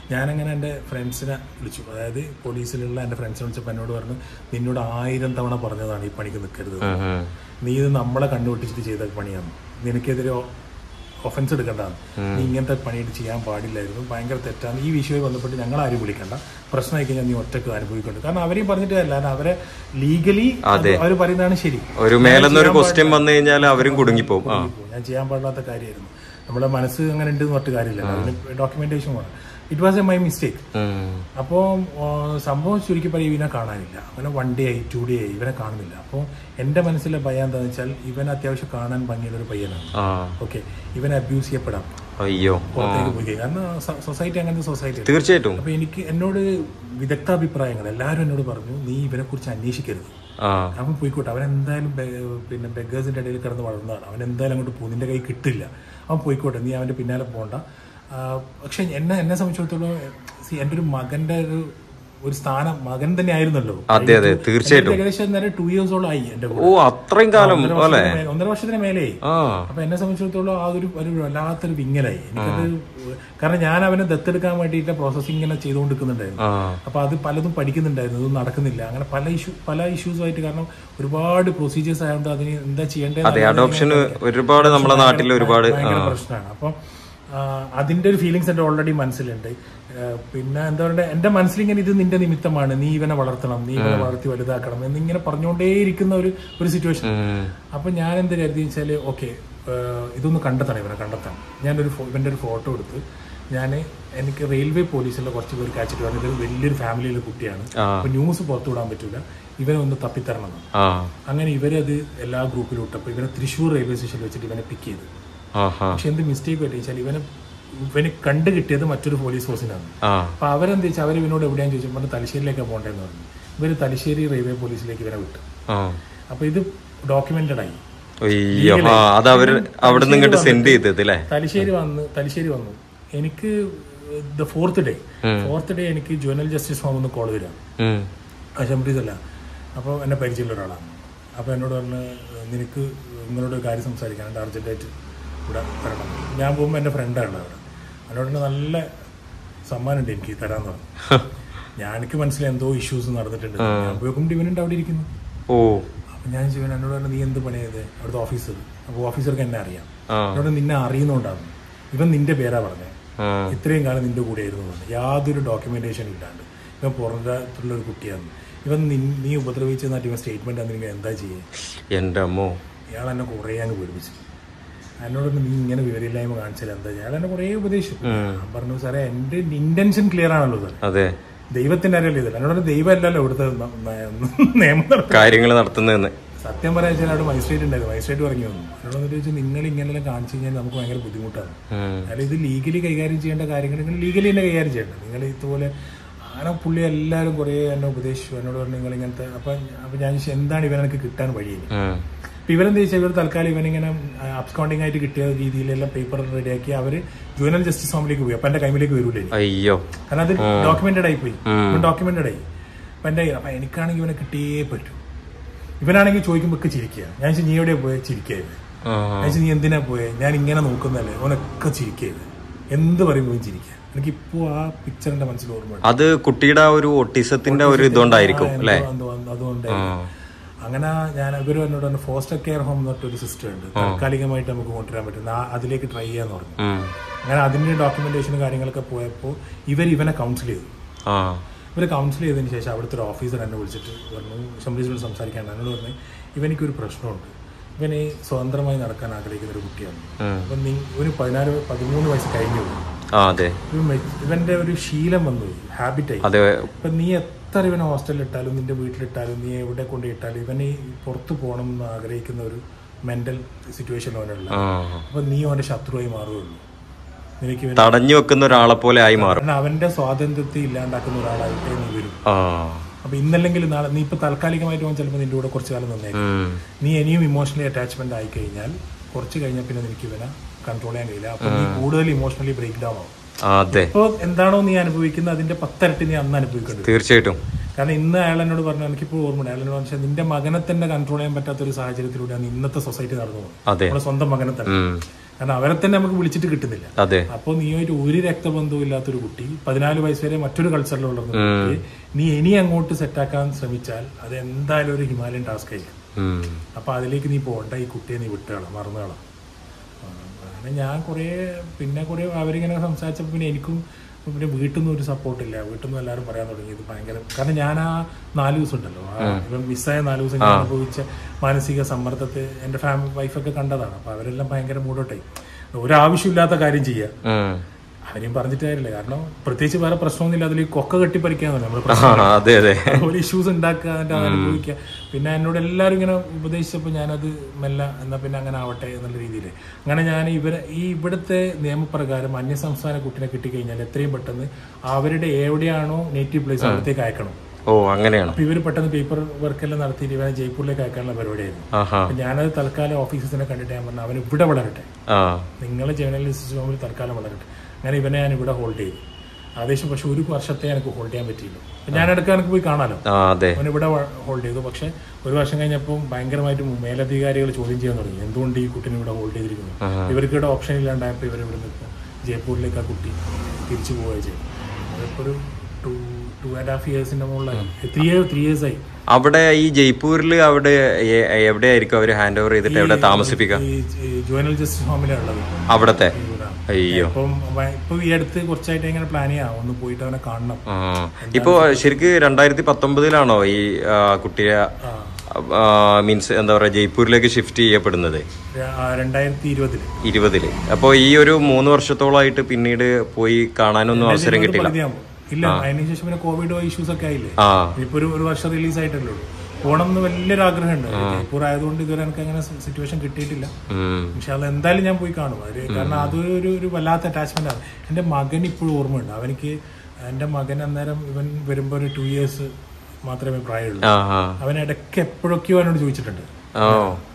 ഞാനങ്ങനെ എൻ്റെ ഫ്രണ്ട്സിനെ വിളിച്ചു അതായത് പോലീസിലുള്ള എൻ്റെ ഫ്രണ്ട്സിനെ വിളിച്ചപ്പോൾ എന്നോട് പറഞ്ഞു നിന്നോട് ആയിരം തവണ പറഞ്ഞതാണ് ഈ പണിക്ക് നിൽക്കരുത് ഉം, ഉം. നീ ഇത് നമ്മളെ കണ്ടുപിടിച്ചിട്ട് ചെയ്ത പണിയാണ് നിനക്കെതിരെ ഒഫൻസ് എടുക്കേണ്ടതാണ് നീ ഇങ്ങനത്തെ പണിയിട്ട് ചെയ്യാൻ പാടില്ലായിരുന്നു ഭയങ്കര തെറ്റാണ് ഈ വിഷയമായി ബന്ധപ്പെട്ട് ഞങ്ങൾ ആരും വിളിക്കണ്ട പ്രശ്നമായി കഴിഞ്ഞാൽ നീ ഒറ്റക്ക് അനുഭവിക്കേണ്ട കാരണം അവരെയും പറഞ്ഞിട്ട് അല്ല കാരണം അവരെ ലീഗലി അവർ പറയുന്നതാണ് ശരി ഒരു മേലെന്നൊരു ക്വസ്റ്റ്യൻ വന്നു കഴിഞ്ഞാൽ അവരും കുടുങ്ങിപ്പോവും ആ ഞാൻ ചെയ്യാൻ പാടില്ലാത്ത കാര്യമായിരുന്നു നമ്മുടെ മനസ്സ് അങ്ങനെ ഉണ്ട് എന്ന് പറഞ്ഞിട്ട് കാര്യമില്ല അതിന് ഡോക്യുമെന്റേഷൻ വേണം it was a my mistake ഉം. അപ്പോൾ സംഭവം ചുരുക്കി പറയും ഇവനെ കാണാനില്ല അവനെ വൺ ഡേ ആയി ടു ഡേ ആയി ഇവനെ കാണുന്നില്ല അപ്പോൾ എൻ്റെ മനസ്സിലെ ഭയം എന്താണെന്ന് വെച്ചാൽ ഇവൻ അത്യാവശ്യം കാണാൻ ഭംഗിയുള്ള ഒരു പയ്യനാണ് ആ ഓക്കെ ഇവനെ അബ്യൂസ് ചെയ്യപ്പെടാം അയ്യോ പുറത്തേക്ക് പോയി കഴിഞ്ഞാൽ കാരണം സൊസൈറ്റി അങ്ങനത്തെ സൊസൈറ്റി തീർച്ചയായിട്ടും അപ്പോൾ എനിക്ക് എന്നോട് വിദഗ്ധ അഭിപ്രായങ്ങൾ എല്ലാവരും എന്നോട് പറഞ്ഞു നീ ഇവനെ കുറിച്ച് അന്വേഷിക്കരുത് ആ അവൻ പോയിക്കോട്ടെ അവൻ എന്തായാലും ബെ- പിന്നെ ബെഗേഴ്സിന്റെ ഇടയിൽ കിടന്ന് വളർന്നതാണ് അവൻ എന്തായാലും അങ്ങോട്ട് പോകും നിന്റെ കൈ കിട്ടില്ല അവൻ പോയിക്കോട്ടെ നീ അവന്റെ പിന്നാലെ പോകണ്ട ആ, പക്ഷെ എന്നെ എന്നെ സംബന്ധിച്ചിടത്തോളം see, എൻ്റെ ഒരു മകന്റെ ഒരു ഒരു സ്ഥാനം മകൻ തന്നെ ആയിരുന്നല്ലോ അതെ അതെ തീർച്ചയായിട്ടും എനിക്ക് ഏകദേശം നേരെ ടു ഇയേഴ്സോളം ആയി എന്റെ കൂടെ ഓ അത്രയും കാലം ഒന്നര അല്ലേ വർഷത്തിന് മേ- ഒന്നര വർഷത്തിന് മേലെയായി ആ അപ്പൊ എന്നെ സംബന്ധിച്ചിടത്തോളം ആ ഒരു ഒരു വല്ലാത്തൊരു വിങ്ങലായി എനിക്കത് കാരണം ഞാൻ അവനെ ദത്തെടുക്കാൻ വേണ്ടിയിട്ട് പ്രോസസ്സിംഗ് ഇങ്ങനെ ചെയ്തുകൊണ്ടിരിക്കുന്നുണ്ടായിരുന്നു ആ അപ്പൊ അത് പലതും പഠിക്കുന്നുണ്ടായിരുന്നു ഇതൊന്നും നടക്കുന്നില്ല അങ്ങനെ പല ഇഷ്യൂ പല ഇഷ്യൂസുമായിട്ട് കാരണം ഒരുപാട് പ്രൊസീജിയേഴ്സ് ആയതുകൊണ്ട് അതിന് എന്താ ചെയ്യേണ്ടത് അതെ അഡോപ്ഷന് ഒരുപാട് നമ്മളെ നാട്ടിൽ ഒരുപാട് ഭയങ്കര പ്രശ്നമാണ് അപ്പം ആ, അതിന്റെ ഒരു ഫീലിങ്സ് എന്റെ ഓൾറെഡി മനസ്സിലുണ്ട് ആ, പിന്നെ എന്താ പറയുക എന്റെ മനസ്സിലിങ്ങനെ ഇത് നിന്റെ നിമിത്തമാണ് നീ ഇവനെ വളർത്തണം നീ ഇവനെ വളർത്തി വലുതാക്കണം എന്നിങ്ങനെ പറഞ്ഞുകൊണ്ടേയിരിക്കുന്ന ഒരു ഒരു സിറ്റുവേഷൻ ഉം. അപ്പൊ ഞാൻ എന്ത് കരുതി വെച്ചാല് ഓക്കെ ഇതൊന്ന് കണ്ടെത്തണം ഇവനെ കണ്ടെത്തണം ഞാനൊരു ഫോ- ഇവന്റെ ഒരു ഫോട്ടോ എടുത്ത് ഞാൻ എനിക്ക് റെയിൽവേ പോലീസിലെ കുറച്ച് പേർ കാച്ചിട്ട് പറഞ്ഞു ഇതൊരു വലിയൊരു ഫാമിലിയിലെ കുട്ടിയാണ് ആ. അപ്പൊ ന്യൂസ് പുറത്തു വിടാൻ പറ്റൂല ഇവനെ ഒന്ന് തപ്പിത്തരണം എന്ന്. ആ അങ്ങനെ ഇവരത് എല്ലാ ഗ്രൂപ്പിലും ഇട്ടപ്പോൾ ഇവനെ തൃശ്ശൂർ റെയിൽവേ സ്റ്റേഷനിൽ വെച്ചിട്ട് ഇവനെ പിക്ക് ചെയ്തു ആഹാ പക്ഷെ എന്ത് മിസ്റ്റേക്ക് പറ്റി വെച്ചാൽ ഇവനെ ഇവന് കണ്ടു കിട്ടിയത് മറ്റൊരു പോലീസ് ഫോഴ്സിനാണ് ആ അപ്പൊ അവരെന്ത് വെച്ചാൽ അവർ ഇവനോട് എവിടെയാന്ന് ചോദിച്ചപ്പോൾ പറഞ്ഞു തലശ്ശേരിയിലേക്കാണ് പോകേണ്ടതെന്ന് പറഞ്ഞു ഇവര് തലശ്ശേരി റെയിൽവേ പോലീസിലേക്ക് ഇവനെ വിട്ടു ആ അപ്പൊ ഇത് ഡോക്യുമെന്റഡ് ആയി അയ്യോ ആ അത് അവര് അവിടെ നിന്ന് ഇങ്ങോട്ട് സെൻഡ് ചെയ്തത് അല്ലേ തലശ്ശേരി വന്ന് തലശ്ശേരി വന്നു എനിക്ക് the fourth day fourth day എനിക്ക് ജുവനൽ ജസ്റ്റിസ് ഹോം ഒന്ന് കോൾ വരാം ഉം. അസംബ്ലീസ് അല്ല അപ്പോൾ എന്നെ പരിചയമുള്ള ഒരാളാണ് അപ്പോൾ എന്നോട് പറഞ്ഞ് നിനക്ക് നിങ്ങളോട് ഒരു കാര്യം സംസാരിക്കാനുണ്ട് അർജൻറ്റായിട്ട് ഇവിടെ വരണം ഞാൻ പോകുമ്പോൾ എൻ്റെ ഫ്രണ്ടാണ് അവിടെ എന്നോട് പറഞ്ഞ് നല്ല സമ്മാനമുണ്ട് എനിക്ക് തരാന്ന് പറഞ്ഞു ഞാൻ എനിക്ക് മനസ്സിലായി എന്തോ ഇഷ്യൂസ് നടന്നിട്ടുണ്ട് ഞാൻ പോയിക്കുമ്പോൾ ഇവനുണ്ട് അവിടെ ഇരിക്കുന്നു ഓ അപ്പം ഞാൻ ജീവൻ എന്നോട് പറഞ്ഞു നീ എന്ത് പണിയത് അവിടുത്തെ ഓഫീസർ അപ്പോൾ ഓഫീസർക്ക് എന്നെ അറിയാം ആ. എന്നോട് നിന്നെ അറിയുന്നോണ്ടാണ് ഇവൻ നിന്റെ പേരാ പറഞ്ഞത് ആ ഇത്രയും കാലം നിന്റെ കൂടെ ആയിരുന്നു എന്ന്. യാതൊരു ഡോക്യുമെന്റേഷൻ ഇല്ലാണ്ട് ഇവൻ പുറത്തുള്ള ഒരു കുട്ടിയാണ് ഇവൻ നിൻ- നീ ഉപദ്രവിച്ചെന്നായിട്ട് ഇവൻ സ്റ്റേറ്റ്മെന്റ് തന്നിട്ട് എന്താ ചെയ്യുക എന്റെ അമ്മോ ഇയാൾ എന്നെ കുറേ അങ്ങ് പേടിപ്പിച്ചു എന്നോട് പറഞ്ഞു, നീ ഇങ്ങനെ വിവരമില്ലായ്മ കാണിച്ചാൽ എന്താ ചെയ്യുക?" അയാൾ എന്നെ കുറേ ഉപദേശിച്ചു ഞാൻ പറഞ്ഞു സാറേ എൻ്റെ ഇന്റൻഷൻ ക്ലിയർ ആണല്ലോ സാർ അതെ ദൈവത്തിന്റെ അറിയല്ലോ ഇതല്ല എന്നോട് പറഞ്ഞു, ദൈവം അല്ലല്ലോ ഇവിടുത്തെ ന- ന- നിയമം നടത്തുന്നത്." കാര്യങ്ങൾ നടത്തുന്നതെന്ന് സത്യം പറയാ വെച്ചാൽ അവിടെ മജിസ്ട്രേറ്റ് ഉണ്ടായിരുന്നു മജിസ്ട്രേറ്റ് പറഞ്ഞു വന്നു എന്നോട് വന്നിട്ട് ചോദിച്ചു നിങ്ങൾ ഇങ്ങനെല്ലാം കാണിച്ചു കഴിഞ്ഞാൽ നമുക്ക് ഭയങ്കര ബുദ്ധിമുട്ടാണ് ഉം. അല്ല ഇത് ലീഗലി കൈകാര്യം ചെയ്യേണ്ട കാര്യങ്ങൾ നിങ്ങൾ ലീഗലി തന്നെ കൈകാര്യം ചെയ്യണം നിങ്ങൾ ഇതുപോലെ അങ്ങനെ പുള്ളി എല്ലാവരും കുറേ എന്നെ ഉപദേശിച്ചു എന്നോട് പറഞ്ഞു നിങ്ങൾ ഇങ്ങനത്തെ അപ്പം അപ്പം ഞാൻ ചോദിച്ചു എന്താണ് ഇവനെനിക്ക് കിട്ടാൻ വഴിയില്ല ഉം. അപ്പം ഇവരെന്താ വെച്ചാൽ ഇവർ തൽക്കാലം ഇവനിങ്ങനെ അബ്സ്കൗണ്ടിങ് ആയിട്ട് കിട്ടിയ രീതിയിലെല്ലാം പേപ്പർ റെഡിയാക്കി അവർ ജുവനൽ ജസ്റ്റിസ് ഹോമിലേക്ക് പോയി അപ്പം എൻ്റെ കൈമിലേക്ക് വരൂലേ ഇനി. അയ്യോ കാരണം അത് ഡോക്യുമെന്റഡ് ആയി പോയി ഡോക്യുമെന്റഡ് ആയി അപ്പം എൻ്റെ അപ്പം എനിക്കാണെങ്കിൽ ഇവനെ കിട്ടിയേ പറ്റൂ ഇവനാണെങ്കിൽ ചോദിക്കുമ്പോൾ ഒക്കെ ചിരിക്കുക ഞാൻ ചോദിച്ചു, നീ എവിടെയാ പോയത് ചിരിക്കുക ഇവൻ ആ ഞാൻ ചോദിച്ചു, നീ എന്തിനാ പോയെ ഞാൻ ഇങ്ങനെ നോക്കുന്നല്ലേ ഓനൊക്കെ ചിരിക്കരുത് എന്ത് പറയുമ്പോഴും ചിരിക്കുക എനിക്കിപ്പോ ആ പിക്ചർ എന്റെ മനസ്സിൽ ഓർമ്മയുണ്ട് അത് കുട്ടിയുടെ ആ ഒരു ഒട്ടിസത്തിന്റെ ഒരു ഇതുകൊണ്ടായിരിക്കും അല്ലേ എന്തോ എന്തോ അതുകൊണ്ട് അങ്ങനെ ഞാൻ ഇവർ എന്നോട് പറഞ്ഞു ഫോസ്റ്റർ കെയർ ഹോം എന്ന് പറഞ്ഞൊരു സിസ്റ്റം ഉണ്ട് താൽക്കാലികമായിട്ട് നമുക്ക് കൊണ്ടുവരാൻ പറ്റും ആ- അതിലേക്ക് ട്രൈ ചെയ്യാന്ന് പറഞ്ഞു ഉം. അങ്ങനെ അതിന്റെ ഡോക്യുമെന്റേഷനും കാര്യങ്ങളൊക്കെ പോയപ്പോൾ ഇവർ ഇവനെ കൗൺസിൽ ചെയ്തു ആ ഇവർ കൗൺസിൽ ചെയ്തതിന് ശേഷം അവിടുത്തെ ഒരു ഓഫീസർ എന്നെ വിളിച്ചിട്ട് പറഞ്ഞു സംബന്ധിച്ചോട് സംസാരിക്കാൻ എന്നോട് പറഞ്ഞു ഇവനിക്കൊരു പ്രശ്നമുണ്ട് ഇവന് സ്വതന്ത്രമായി നടക്കാൻ ആഗ്രഹിക്കുന്ന ഒരു കുട്ടിയാണ് ഉം. അപ്പം നീ ഒരു പതിനാല് പതിമൂന്ന് വയസ്സ് കഴിഞ്ഞു പോയി. ആ അതെ ഇവൻ മെ- ഇവന്റെ ഒരു ശീലം വന്നു ഹാബിറ്റായി അതെ ഇപ്പൊ നീ എത്ര ഇവനെ ഹോസ്റ്റലിൽ ഇട്ടാലും നിന്റെ വീട്ടിലിട്ടാലും നീ എവിടെ കൊണ്ട് ഇട്ടാലും ഇവന് പുറത്തു പോകണം എന്ന് ആഗ്രഹിക്കുന്ന ഒരു മെന്റൽ സിറ്റുവേഷൻ അവനുള്ള ആ അപ്പൊ നീ അവന്റെ ശത്രുവായി മാറുകയുള്ളൂ നിനക്ക് ഇവൻ തടഞ്ഞു വെക്കുന്ന ഒരാളെ പോലെ ആയി മാറും കാരണം അവന്റെ സ്വാതന്ത്ര്യത്തെ ഇല്ലാണ്ടാക്കുന്ന ഒരാളായിട്ടേ നീ വരും ആ അപ്പൊ ഇന്നല്ലെങ്കിൽ നാളെ നീ ഇപ്പൊ താൽക്കാലികമായിട്ട് അവൻ ചിലപ്പോൾ നിന്റെ കൂടെ കുറച്ച് കാലം നിന്നേക്കും ഉം. നീ ഇനിയും ഇമോഷണലി അറ്റാച്ച്മെന്റ് ആയി കഴിഞ്ഞാൽ കുറച്ച് കഴിഞ്ഞാൽ പിന്നെ നിനക്ക് ഇവനെ കൺട്രോൾ ചെയ്യാൻ കഴിയില്ല അപ്പൊ നീ കൂടുതൽ ഇമോഷണലി ബ്രേക്ക് ഡൗൺ ആവും ആ, അതെ ഇപ്പോൾ എന്താണോ നീ അനുഭവിക്കുന്നത് അതിന്റെ പത്തരട്ടി നീ അന്ന് അനുഭവിക്കേണ്ടത് തീർച്ചയായിട്ടും കാരണം ഇന്ന് അയാൾ എന്നോട് പറഞ്ഞു എനിക്കിപ്പോൾ ഓർമ്മയുണ്ട് അയാൾ എന്നോട് പറഞ്ഞാൽ നിന്റെ മകനെ തന്നെ കൺട്രോൾ ചെയ്യാൻ പറ്റാത്ത ഒരു സാഹചര്യത്തിലൂടെയാണ് ഇന്നത്തെ സൊസൈറ്റി നടന്നു പോകുന്നത് അതെ നമ്മുടെ സ്വന്തം മകനെ തന്നെ ഉം. കാരണം അവരെ തന്നെ നമുക്ക് വിളിച്ചിട്ട് കിട്ടുന്നില്ല അതെ അപ്പോൾ നീയായിട്ട് ഒരു രക്തബന്ധവും ഇല്ലാത്തൊരു കുട്ടി പതിനാല് വയസ്സ് വരെ മറ്റൊരു കൾച്ചറിൽ വളർന്ന കുട്ടി നീ ഇനി അങ്ങോട്ട് സെറ്റാക്കാൻ ശ്രമിച്ചാൽ അത് എന്തായാലും ഒരു ഹിമാലയൻ ടാസ്ക് ആയിരിക്കും ഉം. അപ്പൊ അതിലേക്ക് നീ പോകണ്ട ഈ കുട്ടിയെ നീ വിട്ടുകളാം മറന്നുകളാം ആ, അങ്ങനെ ഞാൻ കുറേ പിന്നെ കുറേ അവരിങ്ങനെ സംസാരിച്ചപ്പോൾ പിന്നെ എനിക്കും പിന്നെ വീട്ടിൽ നിന്ന് ഒരു സപ്പോർട്ടില്ല വീട്ടിൽ നിന്ന് എല്ലാവരും പറയാൻ തുടങ്ങി ഇത് ഭയങ്കര കാരണം ഞാൻ ആ നാല് ദിവസം ഉണ്ടല്ലോ ആ ഇവൻ മിസ്സായ നാല് ദിവസം ഞാൻ അനുഭവിച്ച മാനസിക സമ്മർദ്ദത്തെ എൻ്റെ ഫാമിലി വൈഫൊക്കെ കണ്ടതാണ് അപ്പോൾ അവരെല്ലാം ഭയങ്കര മൂടോട്ടായി ഒരാവശ്യമില്ലാത്ത കാര്യം ചെയ്യുക ഉം. അവരെയും പറഞ്ഞിട്ട് കാര്യമില്ല കാരണം പ്രത്യേകിച്ച് വേറെ പ്രശ്നമൊന്നുമില്ല അതിൽ കൊക്ക കെട്ടിപ്പറിക്കാന്നല്ല നമ്മൾ ആ, അതെ അതെ ഒരു ഇഷ്യൂസ് ഉണ്ടാക്കുക എന്നിട്ട് അത് അനുഭവിക്കുക പിന്നെ എന്നോട് എല്ലാവരും ഇങ്ങനെ ഉപദേശിച്ചപ്പോൾ ഞാനത് മെല്ലെ എന്നാൽ പിന്നെ അങ്ങനെ ആവട്ടെ എന്നുള്ള രീതിയിൽ അങ്ങനെ ഞാൻ ഇവരെ ഈ ഇവിടുത്തെ നിയമപ്രകാരം അന്യസംസ്ഥാന കുട്ടിനെ കിട്ടിക്കഴിഞ്ഞാൽ എത്രയും പെട്ടെന്ന് അവരുടെ എവിടെയാണോ നേറ്റീവ് പ്ലേസ് അവിടത്തേക്ക് അയക്കണം ഓ അങ്ങനെയാണ് അപ്പൊ ഇവർ പെട്ടെന്ന് പേപ്പർ വർക്കെല്ലാം നടത്തിയിട്ട് ഇവനെ ജയ്പൂരിലേക്ക് അയക്കാനുള്ള പരിപാടിയായിരുന്നു ആഹാ അപ്പൊ ഞാനത് തൽക്കാലം ഓഫീസസിനെ കണ്ടിട്ട് ഞാൻ പറഞ്ഞു അവൻ ഇവിടെ വളരട്ടെ ആ നിങ്ങളെ ജേർണലിസ്റ്റ് ഹോമിൽ തൽക്കാലം വളരട്ടെ അങ്ങനെ ഇവനെ ഞാൻ ഇവിടെ ഹോൾഡ് ചെയ്തു ആദേശം പക്ഷെ ഒരു വർഷത്തെ എനിക്ക് ഹോൾഡ് ചെയ്യാൻ പറ്റിയില്ല അപ്പൊ ഞാൻ ഇടയ്ക്ക് എനിക്ക് പോയി കാണാലോ ആ അതെ അവൻ ഇവിടെ ഹോൾഡ് ചെയ്തു പക്ഷെ ഒരു വർഷം കഴിഞ്ഞപ്പോൾ ഭയങ്കരമായിട്ട് മേലധികാരികൾ ചോദ്യം ചെയ്യാൻ തുടങ്ങി എന്തുകൊണ്ട് ഈ കുട്ടിനെ ഇവിടെ ഹോൾഡ് ചെയ്തിരിക്കുന്നു ഇവർക്ക് ഇവിടെ ഓപ്ഷൻ ഇല്ലാണ്ടായപ്പോൾ ഇവർ ഇവിടെ നിൽക്കും ജയ്പൂരിലേക്ക് ആ കുട്ടി തിരിച്ചു പോവുകയും ചെയ്തു അതിപ്പോൾ ഒരു ടു ടു ആൻഡ് ഹാഫ് ഇയേഴ്സിന്റെ മുകളിലായി ത്രീ ഇയർ ത്രീ ഇയേഴ്സ് ആയി അവിടെ ഈ ജയ്പൂരിൽ അവിടെ എ- എവിടെയായിരിക്കും അവർ ഹാൻഡ് ഓവർ ചെയ്തിട്ട് എവിടെ താമസിപ്പിക്കുക ഈ ജുവനൽ ജസ്റ്റിസ് ഹോമിലാണ് ഉള്ളത് അവിടത്തെ ഇവിടെ. അയ്യോ ഇപ്പം വ- ഇപ്പൊ ഈ അടുത്ത് കുറച്ചായിട്ട് ഇങ്ങനെ പ്ലാൻ ചെയ്യാം ഒന്ന് പോയിട്ട് അവനെ കാണണം ആ ഇപ്പോ ശരിക്ക് രണ്ടായിരത്തി പത്തൊമ്പതിലാണോ ഈ ആ, കുട്ടിയെ മീൻസ് എന്താ പറയാ ജയ്പൂരിലേക്ക് ഷിഫ്റ്റ് ചെയ്യപ്പെടുന്നത് ര- ആ, രണ്ടായിരത്തി ഇരുപതില് ഇരുപതില് അപ്പോ ഈ ഒരു മൂന്ന് വർഷത്തോളമായിട്ട് പിന്നീട് പോയി കാണാനൊന്നും അവസരം കിട്ടില്ല പകുതിയാകുമ്പോ. ഇല്ല അതിനുശേഷം പിന്നെ കോവിഡ് ഇഷ്യൂസ് ഒക്കെ ആയില്ലേ ആ ഇപ്പൊ ഒരു ഒരു വർഷം റിലീസ് ആയിട്ടല്ലേ ഉള്ളൂ പോകണം എന്ന് വലിയൊരു ആഗ്രഹമുണ്ട് ജയ്പൂർ ആയതുകൊണ്ട് ഇതുവരെ എനിക്ക് അങ്ങനെ സിറ്റുവേഷൻ കിട്ടിയിട്ടില്ല ഉം. പക്ഷെ അത് എന്തായാലും ഞാൻ പോയി കാണും അത് കാരണം അതൊരു ഒരു ഒരു വല്ലാത്ത അറ്റാച്ച്മെന്റ് ആണ് എൻ്റെ മകൻ ഇപ്പോഴും ഓർമ്മയുണ്ട് അവനിക്ക് എൻ്റെ മകൻ അന്നേരം ഇവൻ വരുമ്പോൾ ഒരു ടു ഇയേഴ്സ് മാത്രമേ പ്രായമുള്ളൂ ആ ആ അവൻ ഇടയ്ക്ക് എപ്പോഴൊക്കെയോ അവനോട് ചോദിച്ചിട്ടുണ്ട് ഓ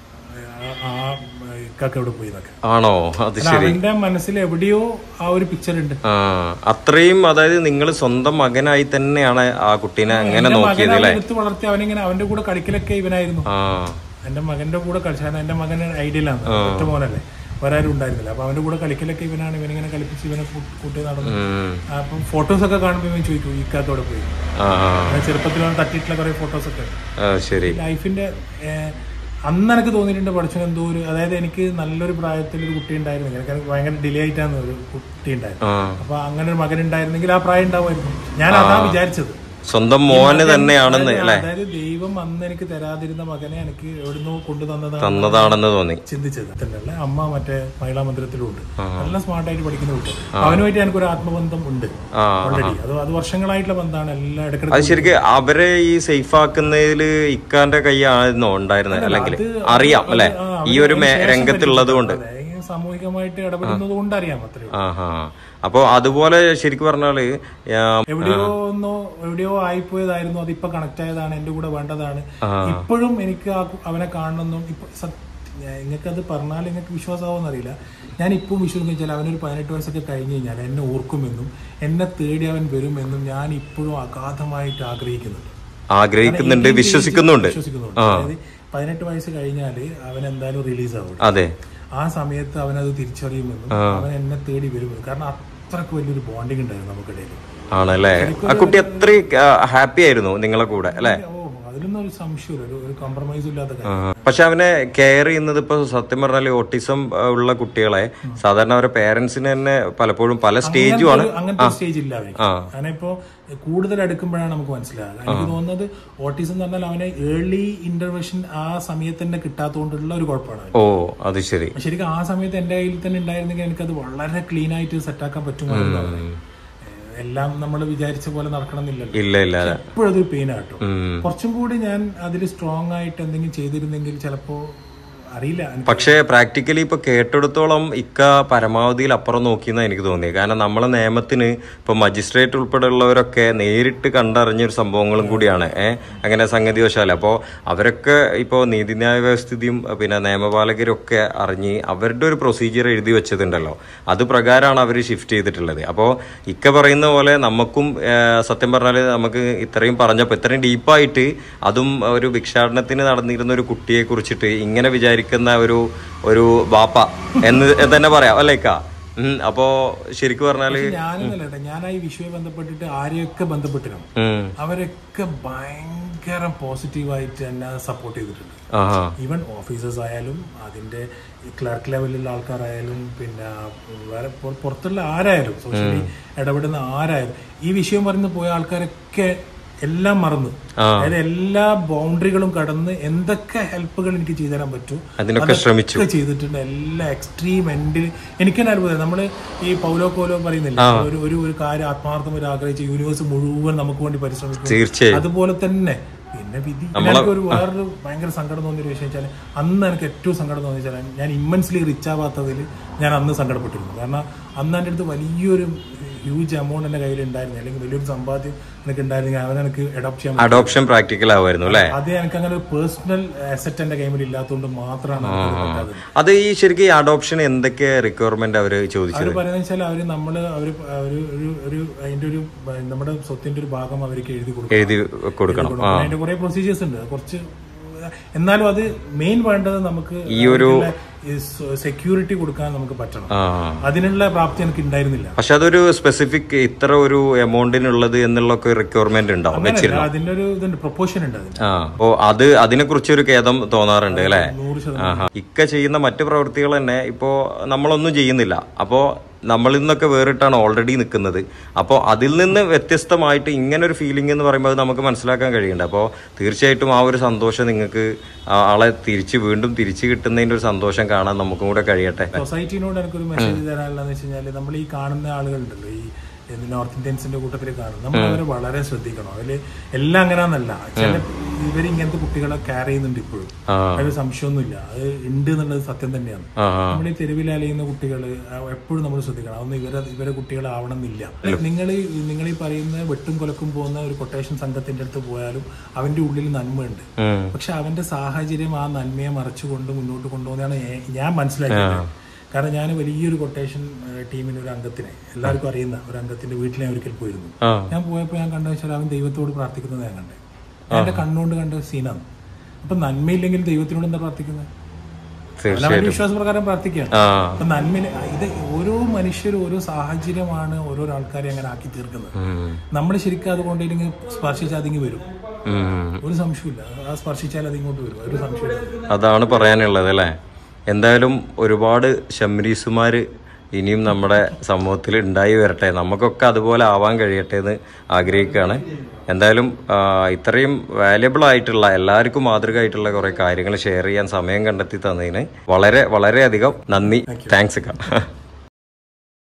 ആ- ആ ഇക്കാക്ക് എവിടെ പോയി എന്നൊക്കെ ആണോ അത് കാരണം അവന്റെ മനസ്സിൽ എവിടെയോ ആ ഒരു പിക്ചർ ഉണ്ട് ആ അത്രയും അതായത് നിങ്ങൾ സ്വന്തം മകനായി തന്നെയാണ് ആ കുട്ടീനെ അങ്ങനെ നോക്കിയത് മകനെ എടുത്ത് വളർത്തി അവനിങ്ങനെ അവന്റെ കൂടെ കളിക്കലൊക്കെ ഇവനായിരുന്നു ആ എന്റെ മകന്റെ കൂടെ കളിച്ചാൽ എന്റെ മകൻ ഐഡിയലാണ് ഒറ്റ മോനല്ലേ വേറെ ആരും ഉണ്ടായിരുന്നില്ല അപ്പൊ അവന്റെ കൂടെ കളിക്കലൊക്കെ ഇവനാണ് ഇവനിങ്ങനെ കളിപ്പിച്ച് ഇവനെ കൂ- കൂട്ടി നടന്നു ഉം. അപ്പം ഫോട്ടോസ് ഒക്കെ കാണുമ്പോൾ ഇവൻ ചോദിക്കും ഈ ഇക്കാത്തോടെ പോയി ആ ആ. അവൻ ചെറുപ്പത്തിൽ അവൻ തട്ടിയിട്ടുള്ള കുറെ ഫോട്ടോസ് ഒക്കെ ആ ശരി ലൈഫിന്റെ ഏഹ്, അന്ന് എനിക്ക് തോന്നിയിട്ടുണ്ട് പഠിച്ചു എന്തോ ഒരു അതായത് എനിക്ക് നല്ലൊരു പ്രായത്തിൽ ഒരു കുട്ടി ഉണ്ടായിരുന്നെങ്കിൽ എനിക്ക് എനിക്ക് ഭയങ്കര ഡിലേ ആയിട്ടാണ് ഒരു കുട്ടി ഉണ്ടായത് ആ അപ്പൊ അങ്ങനെ ഒരു മകൻ ഉണ്ടായിരുന്നെങ്കിൽ ആ പ്രായം ഉണ്ടാവുമായിരുന്നു ഞാൻ അതാ വിചാരിച്ചത് സ്വന്തം മോന് തന്നെയാണെന്ന് അതായത് അല്ലെ അതായത് ദൈവം അന്ന് എനിക്ക് തരാതിരുന്ന മകനെ എനിക്ക് എവിടുന്നോ കൊണ്ടു തന്നതാണ് തന്നതാണെന്ന് തോന്നി ചിന്തിച്ചത് തന്നെയല്ല അമ്മ മറ്റേ മഹിളാ മന്ദിരത്തിലുണ്ട് നല്ല സ്മാർട്ടായിട്ട് പഠിക്കുന്ന കുട്ടി അവനുമായിട്ട് എനിക്കൊരു ആത്മബന്ധം ഉണ്ട് ആ ഓൾറെഡി അത് അത് വർഷങ്ങളായിട്ടുള്ള ബന്ധമാണ് എല്ലാം അത് ഇടയ്ക്കിടയ്ക്ക് ശരിക്കും അവരെ ഈ സേഫ് ആക്കുന്നതിൽ ഇക്കാന്റെ കൈയായിരുന്നോ ഉണ്ടായിരുന്നത് അല്ലെങ്കിൽ അത് അറിയാം അല്ലെ ആ, ഈ ഒരു മേ- രംഗത്തുള്ളത് കൊണ്ട് അതെ, ഈ സാമൂഹികമായിട്ട് ഇടപെടുന്നത് കൊണ്ട് അറിയാം അത്രയും ആഹാ അപ്പൊ അതുപോലെ ശരിക്കും പറഞ്ഞാല് ആ, എവിടെയോ ഒന്നോ എവിടെയോ ആയിപ്പോയതായിരുന്നു അതിപ്പോ കണക്ട് ആയതാണ് എന്റെ കൂടെ വേണ്ടതാണ് ഇപ്പോഴും എനിക്ക് ആ കു- അവനെ കാണണമെന്നും ഇപ്പൊ നിങ്ങൾക്ക് അത് പറഞ്ഞാൽ നിങ്ങൾക്ക് വിശ്വാസമാവുമെന്ന് അറിയില്ല ഞാൻ ഇപ്പം വിശ്വസിക്കുന്ന വെച്ചാൽ അവനൊരു പതിനെട്ട് വയസ്സൊക്കെ കഴിഞ്ഞ് കഴിഞ്ഞാൽ എന്നെ ഓർക്കുമെന്നും എന്നെ തേടി അവൻ വരുമെന്നും ഞാൻ ഇപ്പോഴും അഗാധമായിട്ട് ആഗ്രഹിക്കുന്നുണ്ട് ആഗ്രഹിക്കുന്നുണ്ട് വിശ്വസിക്കുന്നുണ്ട് വിശ്വസിക്കുന്നുണ്ട് അതായത് പതിനെട്ട് വയസ്സ് കഴിഞ്ഞാൽ അവൻ എന്തായാലും റിലീസ് ആവും അതെ ആ സമയത്ത് അവനത് തിരിച്ചറിയുമെന്നും അവൻ എന്നെ തേടി വരുമെന്നും കാരണം അത്രക്ക് വലിയൊരു ബോണ്ടിങ് ഉണ്ടായിരുന്നു നമുക്കിടയിൽ ആണല്ലേ ആ കുട്ടി അത്രയും ഹാപ്പി ആയിരുന്നു നിങ്ങളെ കൂടെ അല്ലെ ഓ അതിലൊന്നും ഒരു സംശയമില്ല ഒരു ഒരു കോംപ്രമൈസും ഇല്ലാത്ത കാര്യം പക്ഷെ അവനെ കെയർ ചെയ്യുന്നത് ഇപ്പൊ സത്യം പറഞ്ഞാൽ ഓട്ടിസം ഉള്ള കുട്ടികളെ സാധാരണ അവരുടെ പേരൻസിന് തന്നെ പലപ്പോഴും പല സ്റ്റേജും ആണ് ഒരു- അങ്ങനത്തെ സ്റ്റേജ് ഇല്ല അവർക്ക് ആ. കാരണം ഇപ്പോ കൂടുതൽ അടുക്കുമ്പോഴാണ് നമുക്ക് മനസ്സിലാകുക എനിക്ക് തോന്നുന്നത് ഓട്ടിസം എന്ന് പറഞ്ഞാൽ അവനെ ഏർലി ഇന്റർവെൻഷൻ ആ സമയത്ത് തന്നെ കിട്ടാത്തതുകൊണ്ടുള്ള ഒരു കുഴപ്പമാണ് അവന്. ഓ അത് ശരി ശരിക്കും ആ സമയത്ത് എന്റെ കയ്യിൽ തന്നെ ഉണ്ടായിരുന്നെങ്കിൽ എനിക്കത് വളരെ ക്ലീൻ ആയിട്ട് സെറ്റാക്കാൻ പറ്റുമായിരുന്നു അവനെ. ഏഹ് എല്ലാം നമ്മൾ വിചാരിച്ച പോലെ നടക്കണമെന്നില്ലല്ലോ ഇല്ല ഇല്ല അതെ. എപ്പോഴും അതൊരു പെയിൻ ആട്ടോ ഉം. കുറച്ചും കൂടി ഞാൻ അതിൽ സ്ട്രോങ് ആയിട്ട് എന്തെങ്കിലും ചെയ്തിരുന്നെങ്കിൽ ചിലപ്പോ അറിയില്ല എനിക്ക് പക്ഷേ പ്രാക്ടിക്കലി ഇപ്പൊ കേട്ടെടുത്തോളം ഇക്ക പരമാവധിയിൽ അപ്പുറം നോക്കിയെന്നാ എനിക്ക് തോന്നിയത് കാരണം നമ്മളെ നിയമത്തിന് ഇപ്പൊ മജിസ്ട്രേറ്റ് ഉൾപ്പെടെയുള്ളവരൊക്കെ നേരിട്ട് കണ്ടറിഞ്ഞൊരു സംഭവങ്ങളും കൂടിയാണ് ഏഹ് അങ്ങനെ സംഗതി വശാല അപ്പോൾ അവരൊക്കെ ഇപ്പോൾ നീതിന്യായ വ്യവസ്ഥിതിയും പിന്നെ നിയമപാലകരും ഒക്കെ അറിഞ്ഞ് അവരുടെ ഒരു പ്രൊസീജിയർ എഴുതി വെച്ചതുണ്ടല്ലോ അത് പ്രകാരമാണ് അവർ ഷിഫ്റ്റ് ചെയ്തിട്ടുള്ളത് അപ്പോൾ ഇക്ക പറയുന്ന പോലെ നമുക്കും ഏഹ്, സത്യം പറഞ്ഞാൽ നമുക്ക് ഇത്രയും പറഞ്ഞപ്പോൾ ഇത്രയും ഡീപ്പായിട്ട് അതും ഒരു ഭിക്ഷാടനത്തിന് നടന്നിരുന്ന ഒരു കുട്ടിയെ കുറിച്ചിട്ട് ഇങ്ങനെ വിചാരിക്കും വിചാരിക്കുന്ന ഒരു ഒരു ബാപ്പ എന്ന് തന്നെ പറയാം അല്ലേക്കാ ഉം, അപ്പോ ശരിക്കും പറഞ്ഞാല് ഞാനെന്നല്ല കേട്ടോ ഞാൻ ഈ വിഷയവുമായി ബന്ധപ്പെട്ടിട്ട് ആരെയൊക്കെ ബന്ധപ്പെട്ടിരുന്നു ഉം, അവരൊക്കെ ഭയങ്കര പോസിറ്റീവായിട്ട് എന്നെ സപ്പോർട്ട് ചെയ്തിട്ടുണ്ട് ആഹാ ഈവൻ ഓഫീസേഴ്സ് ആയാലും അതിന്റെ ക്ലർക്ക് ലെവലിലുള്ള ആൾക്കാരായാലും പിന്നെ വേറെ പുറ- പുറത്തുള്ള ആരായാലും സോഷ്യലി ഇടപെടുന്ന ആരായാലും ഈ വിഷയം പറഞ്ഞ് പോയ ആൾക്കാരൊക്കെ എല്ലാം മറന്നു അതായത് എല്ലാ ബൗണ്ടറികളും കടന്ന് എന്തൊക്കെ ഹെൽപ്പുകൾ എനിക്ക് ചെയ്തു തരാൻ പറ്റും അതിനൊക്കെ ശ്രമിച്ചു ഒക്കെ ചെയ്തിട്ടുണ്ട് എല്ലാ എക്സ്ട്രീം എൻഡിൽ എനിക്ക് തന്നെ അത്ഭുതം നമ്മള് ഈ പൗലോ കോലോ പറയുന്നില്ല ഒരു ഒരു ഒരു കാര്യം ആത്മാർത്ഥമായി ആഗ്രഹിച്ച് യൂണിവേഴ്സ് മുഴുവൻ നമുക്ക് വേണ്ടി പരിശ്രമിക്കും തീർച്ചയായും അതുപോലെ തന്നെ പിന്നെ വിധി പിന്നെ എനിക്ക് ഒരു വേറൊരു ഭയങ്കര സങ്കടം തോന്നിയ ഒരു വിഷയം വെച്ചാൽ അന്ന് എനിക്ക് ഏറ്റവും സങ്കടം തോന്നിയ വെച്ചാൽ ഞാൻ ഇമ്മൻസ്ലി റിച്ച് ആവാത്തതിൽ ഞാൻ അന്ന് സങ്കടപ്പെട്ടിരുന്നു കാരണം അന്ന് എൻ്റെ അടുത്ത് വലിയൊരു ഹ്യൂജ് എമൗണ്ട് എൻ്റെ കയ്യിൽ ഉണ്ടായിരുന്നു അല്ലെങ്കിൽ വലിയൊരു സമ്പാദ്യം എനിക്ക് ഉണ്ടായിരുന്നെങ്കിൽ അവൻ എനിക്ക് അഡോപ്റ്റ് ചെയ്യാൻ അഡോപ്ഷൻ പ്രാക്ടിക്കൽ ആവുമായിരുന്നു അല്ലെ അത് എനിക്ക് അങ്ങനെ ഒരു പേഴ്സണൽ അസറ്റ് എൻ്റെ കയ്യിൽ ഇല്ലാത്തതുകൊണ്ട് മാത്രമാണ് എനിക്കത് പറ്റാത്തത് അത് ഈ ശരിക്കും ഈ അഡോപ്ഷൻ എന്തൊക്കെ റിക്വയർമെന്റ് അവര് ചോദിച്ചത് അവർ പറയുന്നത് വെച്ചാൽ അവര് നമ്മള് അവര് ഒരു ഒരു ഒരു അതിന്റെ ഒരു നമ്മുടെ സ്വത്തിന്റെ ഒരു ഭാഗം അവർക്ക് എഴുതി കൊടുക്കും എഴുതി കൊടുക്കണം കൊടുക്കണം. അതിന്റെ കുറെ പ്രൊസീജിയേഴ്സ് ഉണ്ട് കുറച്ച് എന്നാലും അത് മെയിൻ വേണ്ടത് നമുക്ക് ഈ ഒരു സെക്യൂരിറ്റി കൊടുക്കാൻ നമുക്ക് പറ്റണം ആ അതിനുള്ള പ്രാപ്തി എനിക്ക് ഉണ്ടായിരുന്നില്ല പക്ഷെ അതൊരു സ്പെസിഫിക് ഇത്ര ഒരു എമൗണ്ടിനുള്ളത് എന്നുള്ളൊക്കെ റിക്വയർമെന്റ് ഉണ്ടാവും അങ്ങനെയല്ല അതിന്റെ ഒരു ഇതുണ്ട് പ്രൊപ്പോഷൻ ഉണ്ട് അതിന് ആ ഓ അത് അതിനെ കുറിച്ചൊരു ഖേദം തോന്നാറുണ്ട് അല്ലെ നൂറ് ശതമാനം ആഹാ. ഇക്ക ചെയ്യുന്ന മറ്റു പ്രവൃത്തികൾ തന്നെ ഇപ്പോ നമ്മളൊന്നും ചെയ്യുന്നില്ല അപ്പോ നമ്മളിൽ നിന്നൊക്കെ വേറിട്ടാണ് ഓൾറെഡി നിൽക്കുന്നത് അപ്പോൾ അതിൽ നിന്ന് വ്യത്യസ്തമായിട്ട് ഇങ്ങനെ ഒരു ഫീലിംഗ് എന്ന് പറയുമ്പോൾ അത് നമുക്ക് മനസ്സിലാക്കാൻ കഴിയുന്നുണ്ട് അപ്പോൾ തീർച്ചയായിട്ടും ആ ഒരു സന്തോഷം നിങ്ങൾക്ക് ആ ആളെ തിരിച്ച് വീണ്ടും തിരിച്ചു കിട്ടുന്നതിന്റെ ഒരു സന്തോഷം കാണാൻ നമുക്കും കൂടെ കഴിയട്ടെ സൊസൈറ്റിനോട് എനിക്കൊരു മെസ്സേജ് തരാനുള്ളതെന്ന് വെച്ച് കഴിഞ്ഞാൽ നമ്മൾ ഈ കാണുന്ന ആളുകളുണ്ടല്ലോ ഈ എന്ത് നോർത്ത് ഇന്ത്യൻസിന്റെ കൂട്ടത്തിൽ കാണും നമ്മൾ അവരെ വളരെ ശ്രദ്ധിക്കണം അതില് എല്ലാം അങ്ങനെയാന്നല്ല ചില ഇവർ ഇങ്ങനത്തെ കുട്ടികളെ കെയർ ചെയ്യുന്നുണ്ട് ഇപ്പോഴും ആ അതിൽ സംശയമൊന്നുമില്ല അത് ഉണ്ട് എന്നുള്ളത് സത്യം തന്നെയാണ് ആ ആ. നമ്മൾ ഈ തെരുവിൽ അലയുന്ന കുട്ടികൾ എപ്പോഴും നമ്മൾ ശ്രദ്ധിക്കണം അതൊന്നും ഇവരെ ഇവരെ കുട്ടികളാവണം എന്നില്ല നിങ്ങൾ നിങ്ങൾ ഈ പറയുന്ന വെട്ടും കൊലക്കും പോകുന്ന ഒരു കൊട്ടേഷൻ സംഘത്തിന്റെ അടുത്ത് പോയാലും അവന്റെ ഉള്ളിൽ നന്മയുണ്ട് ഉം. പക്ഷെ അവന്റെ സാഹചര്യം ആ നന്മയെ മറച്ചുകൊണ്ട് മുന്നോട്ട് കൊണ്ടുപോകുന്നതാണ് ഏ- ഞാൻ മനസ്സിലാക്കിയത് കാരണം ഞാൻ വലിയൊരു കൊട്ടേഷൻ ടീമിന് ഒരു അംഗത്തിനെ എല്ലാവർക്കും അറിയുന്ന ഒരു അംഗത്തിന്റെ വീട്ടിൽ ഞാൻ ഒരിക്കൽ പോയിരുന്നു ആ ഞാൻ പോയപ്പോൾ ഞാൻ കണ്ടു വെച്ചാൽ അവൻ ദൈവത്തോട് പ്രാർത്ഥിക്കുന്നത് ഞാൻ കണ്ടേ ഞാൻ എന്റെ കണ്ണുകൊണ്ട് കണ്ട സീനാണ് അപ്പൊ നന്മയില്ലെങ്കിൽ ദൈവത്തിനോട് എന്താ പ്രാർത്ഥിക്കുന്നത് തീർച്ചയായും അവന്റെ വിശ്വാസപ്രകാരം പ്രാർത്ഥിക്കുകയാണ് ആ അപ്പൊ നന്മ ഇത് ഓരോ മനുഷ്യരും ഓരോ സാഹചര്യമാണ് ഓരോ ആൾക്കാരെ അങ്ങനെ ആക്കി തീർക്കുന്നത് ഉം. നമ്മൾ ശരിക്കും അതുകൊണ്ട് ഇല്ലെങ്കിൽ സ്പർശിച്ചാൽ അതിങ്ങ് വരും ഉം. ഒരു സംശയമില്ല ആ സ്പർശിച്ചാൽ അതിങ്ങോട്ട് വരും ഒരു സംശയമില്ല അതാണ് പറയാനുള്ളത് അല്ലേ എന്തായാലും ഒരുപാട് ഷംരീസുമാര് ഇനിയും നമ്മുടെ സമൂഹത്തിൽ ഉണ്ടായി വരട്ടെ നമുക്കൊക്കെ അതുപോലെ ആവാൻ കഴിയട്ടെ എന്ന് ആഗ്രഹിക്കുകയാണ് എന്തായാലും ആ, ഇത്രയും വാല്യബിൾ ആയിട്ടുള്ള എല്ലാവർക്കും മാതൃകയായിട്ടുള്ള കുറെ കാര്യങ്ങൾ ഷെയർ ചെയ്യാൻ സമയം കണ്ടെത്തി തന്നതിന് വളരെ വളരെയധികം നന്ദി താങ്ക്സ് ഒക്കെ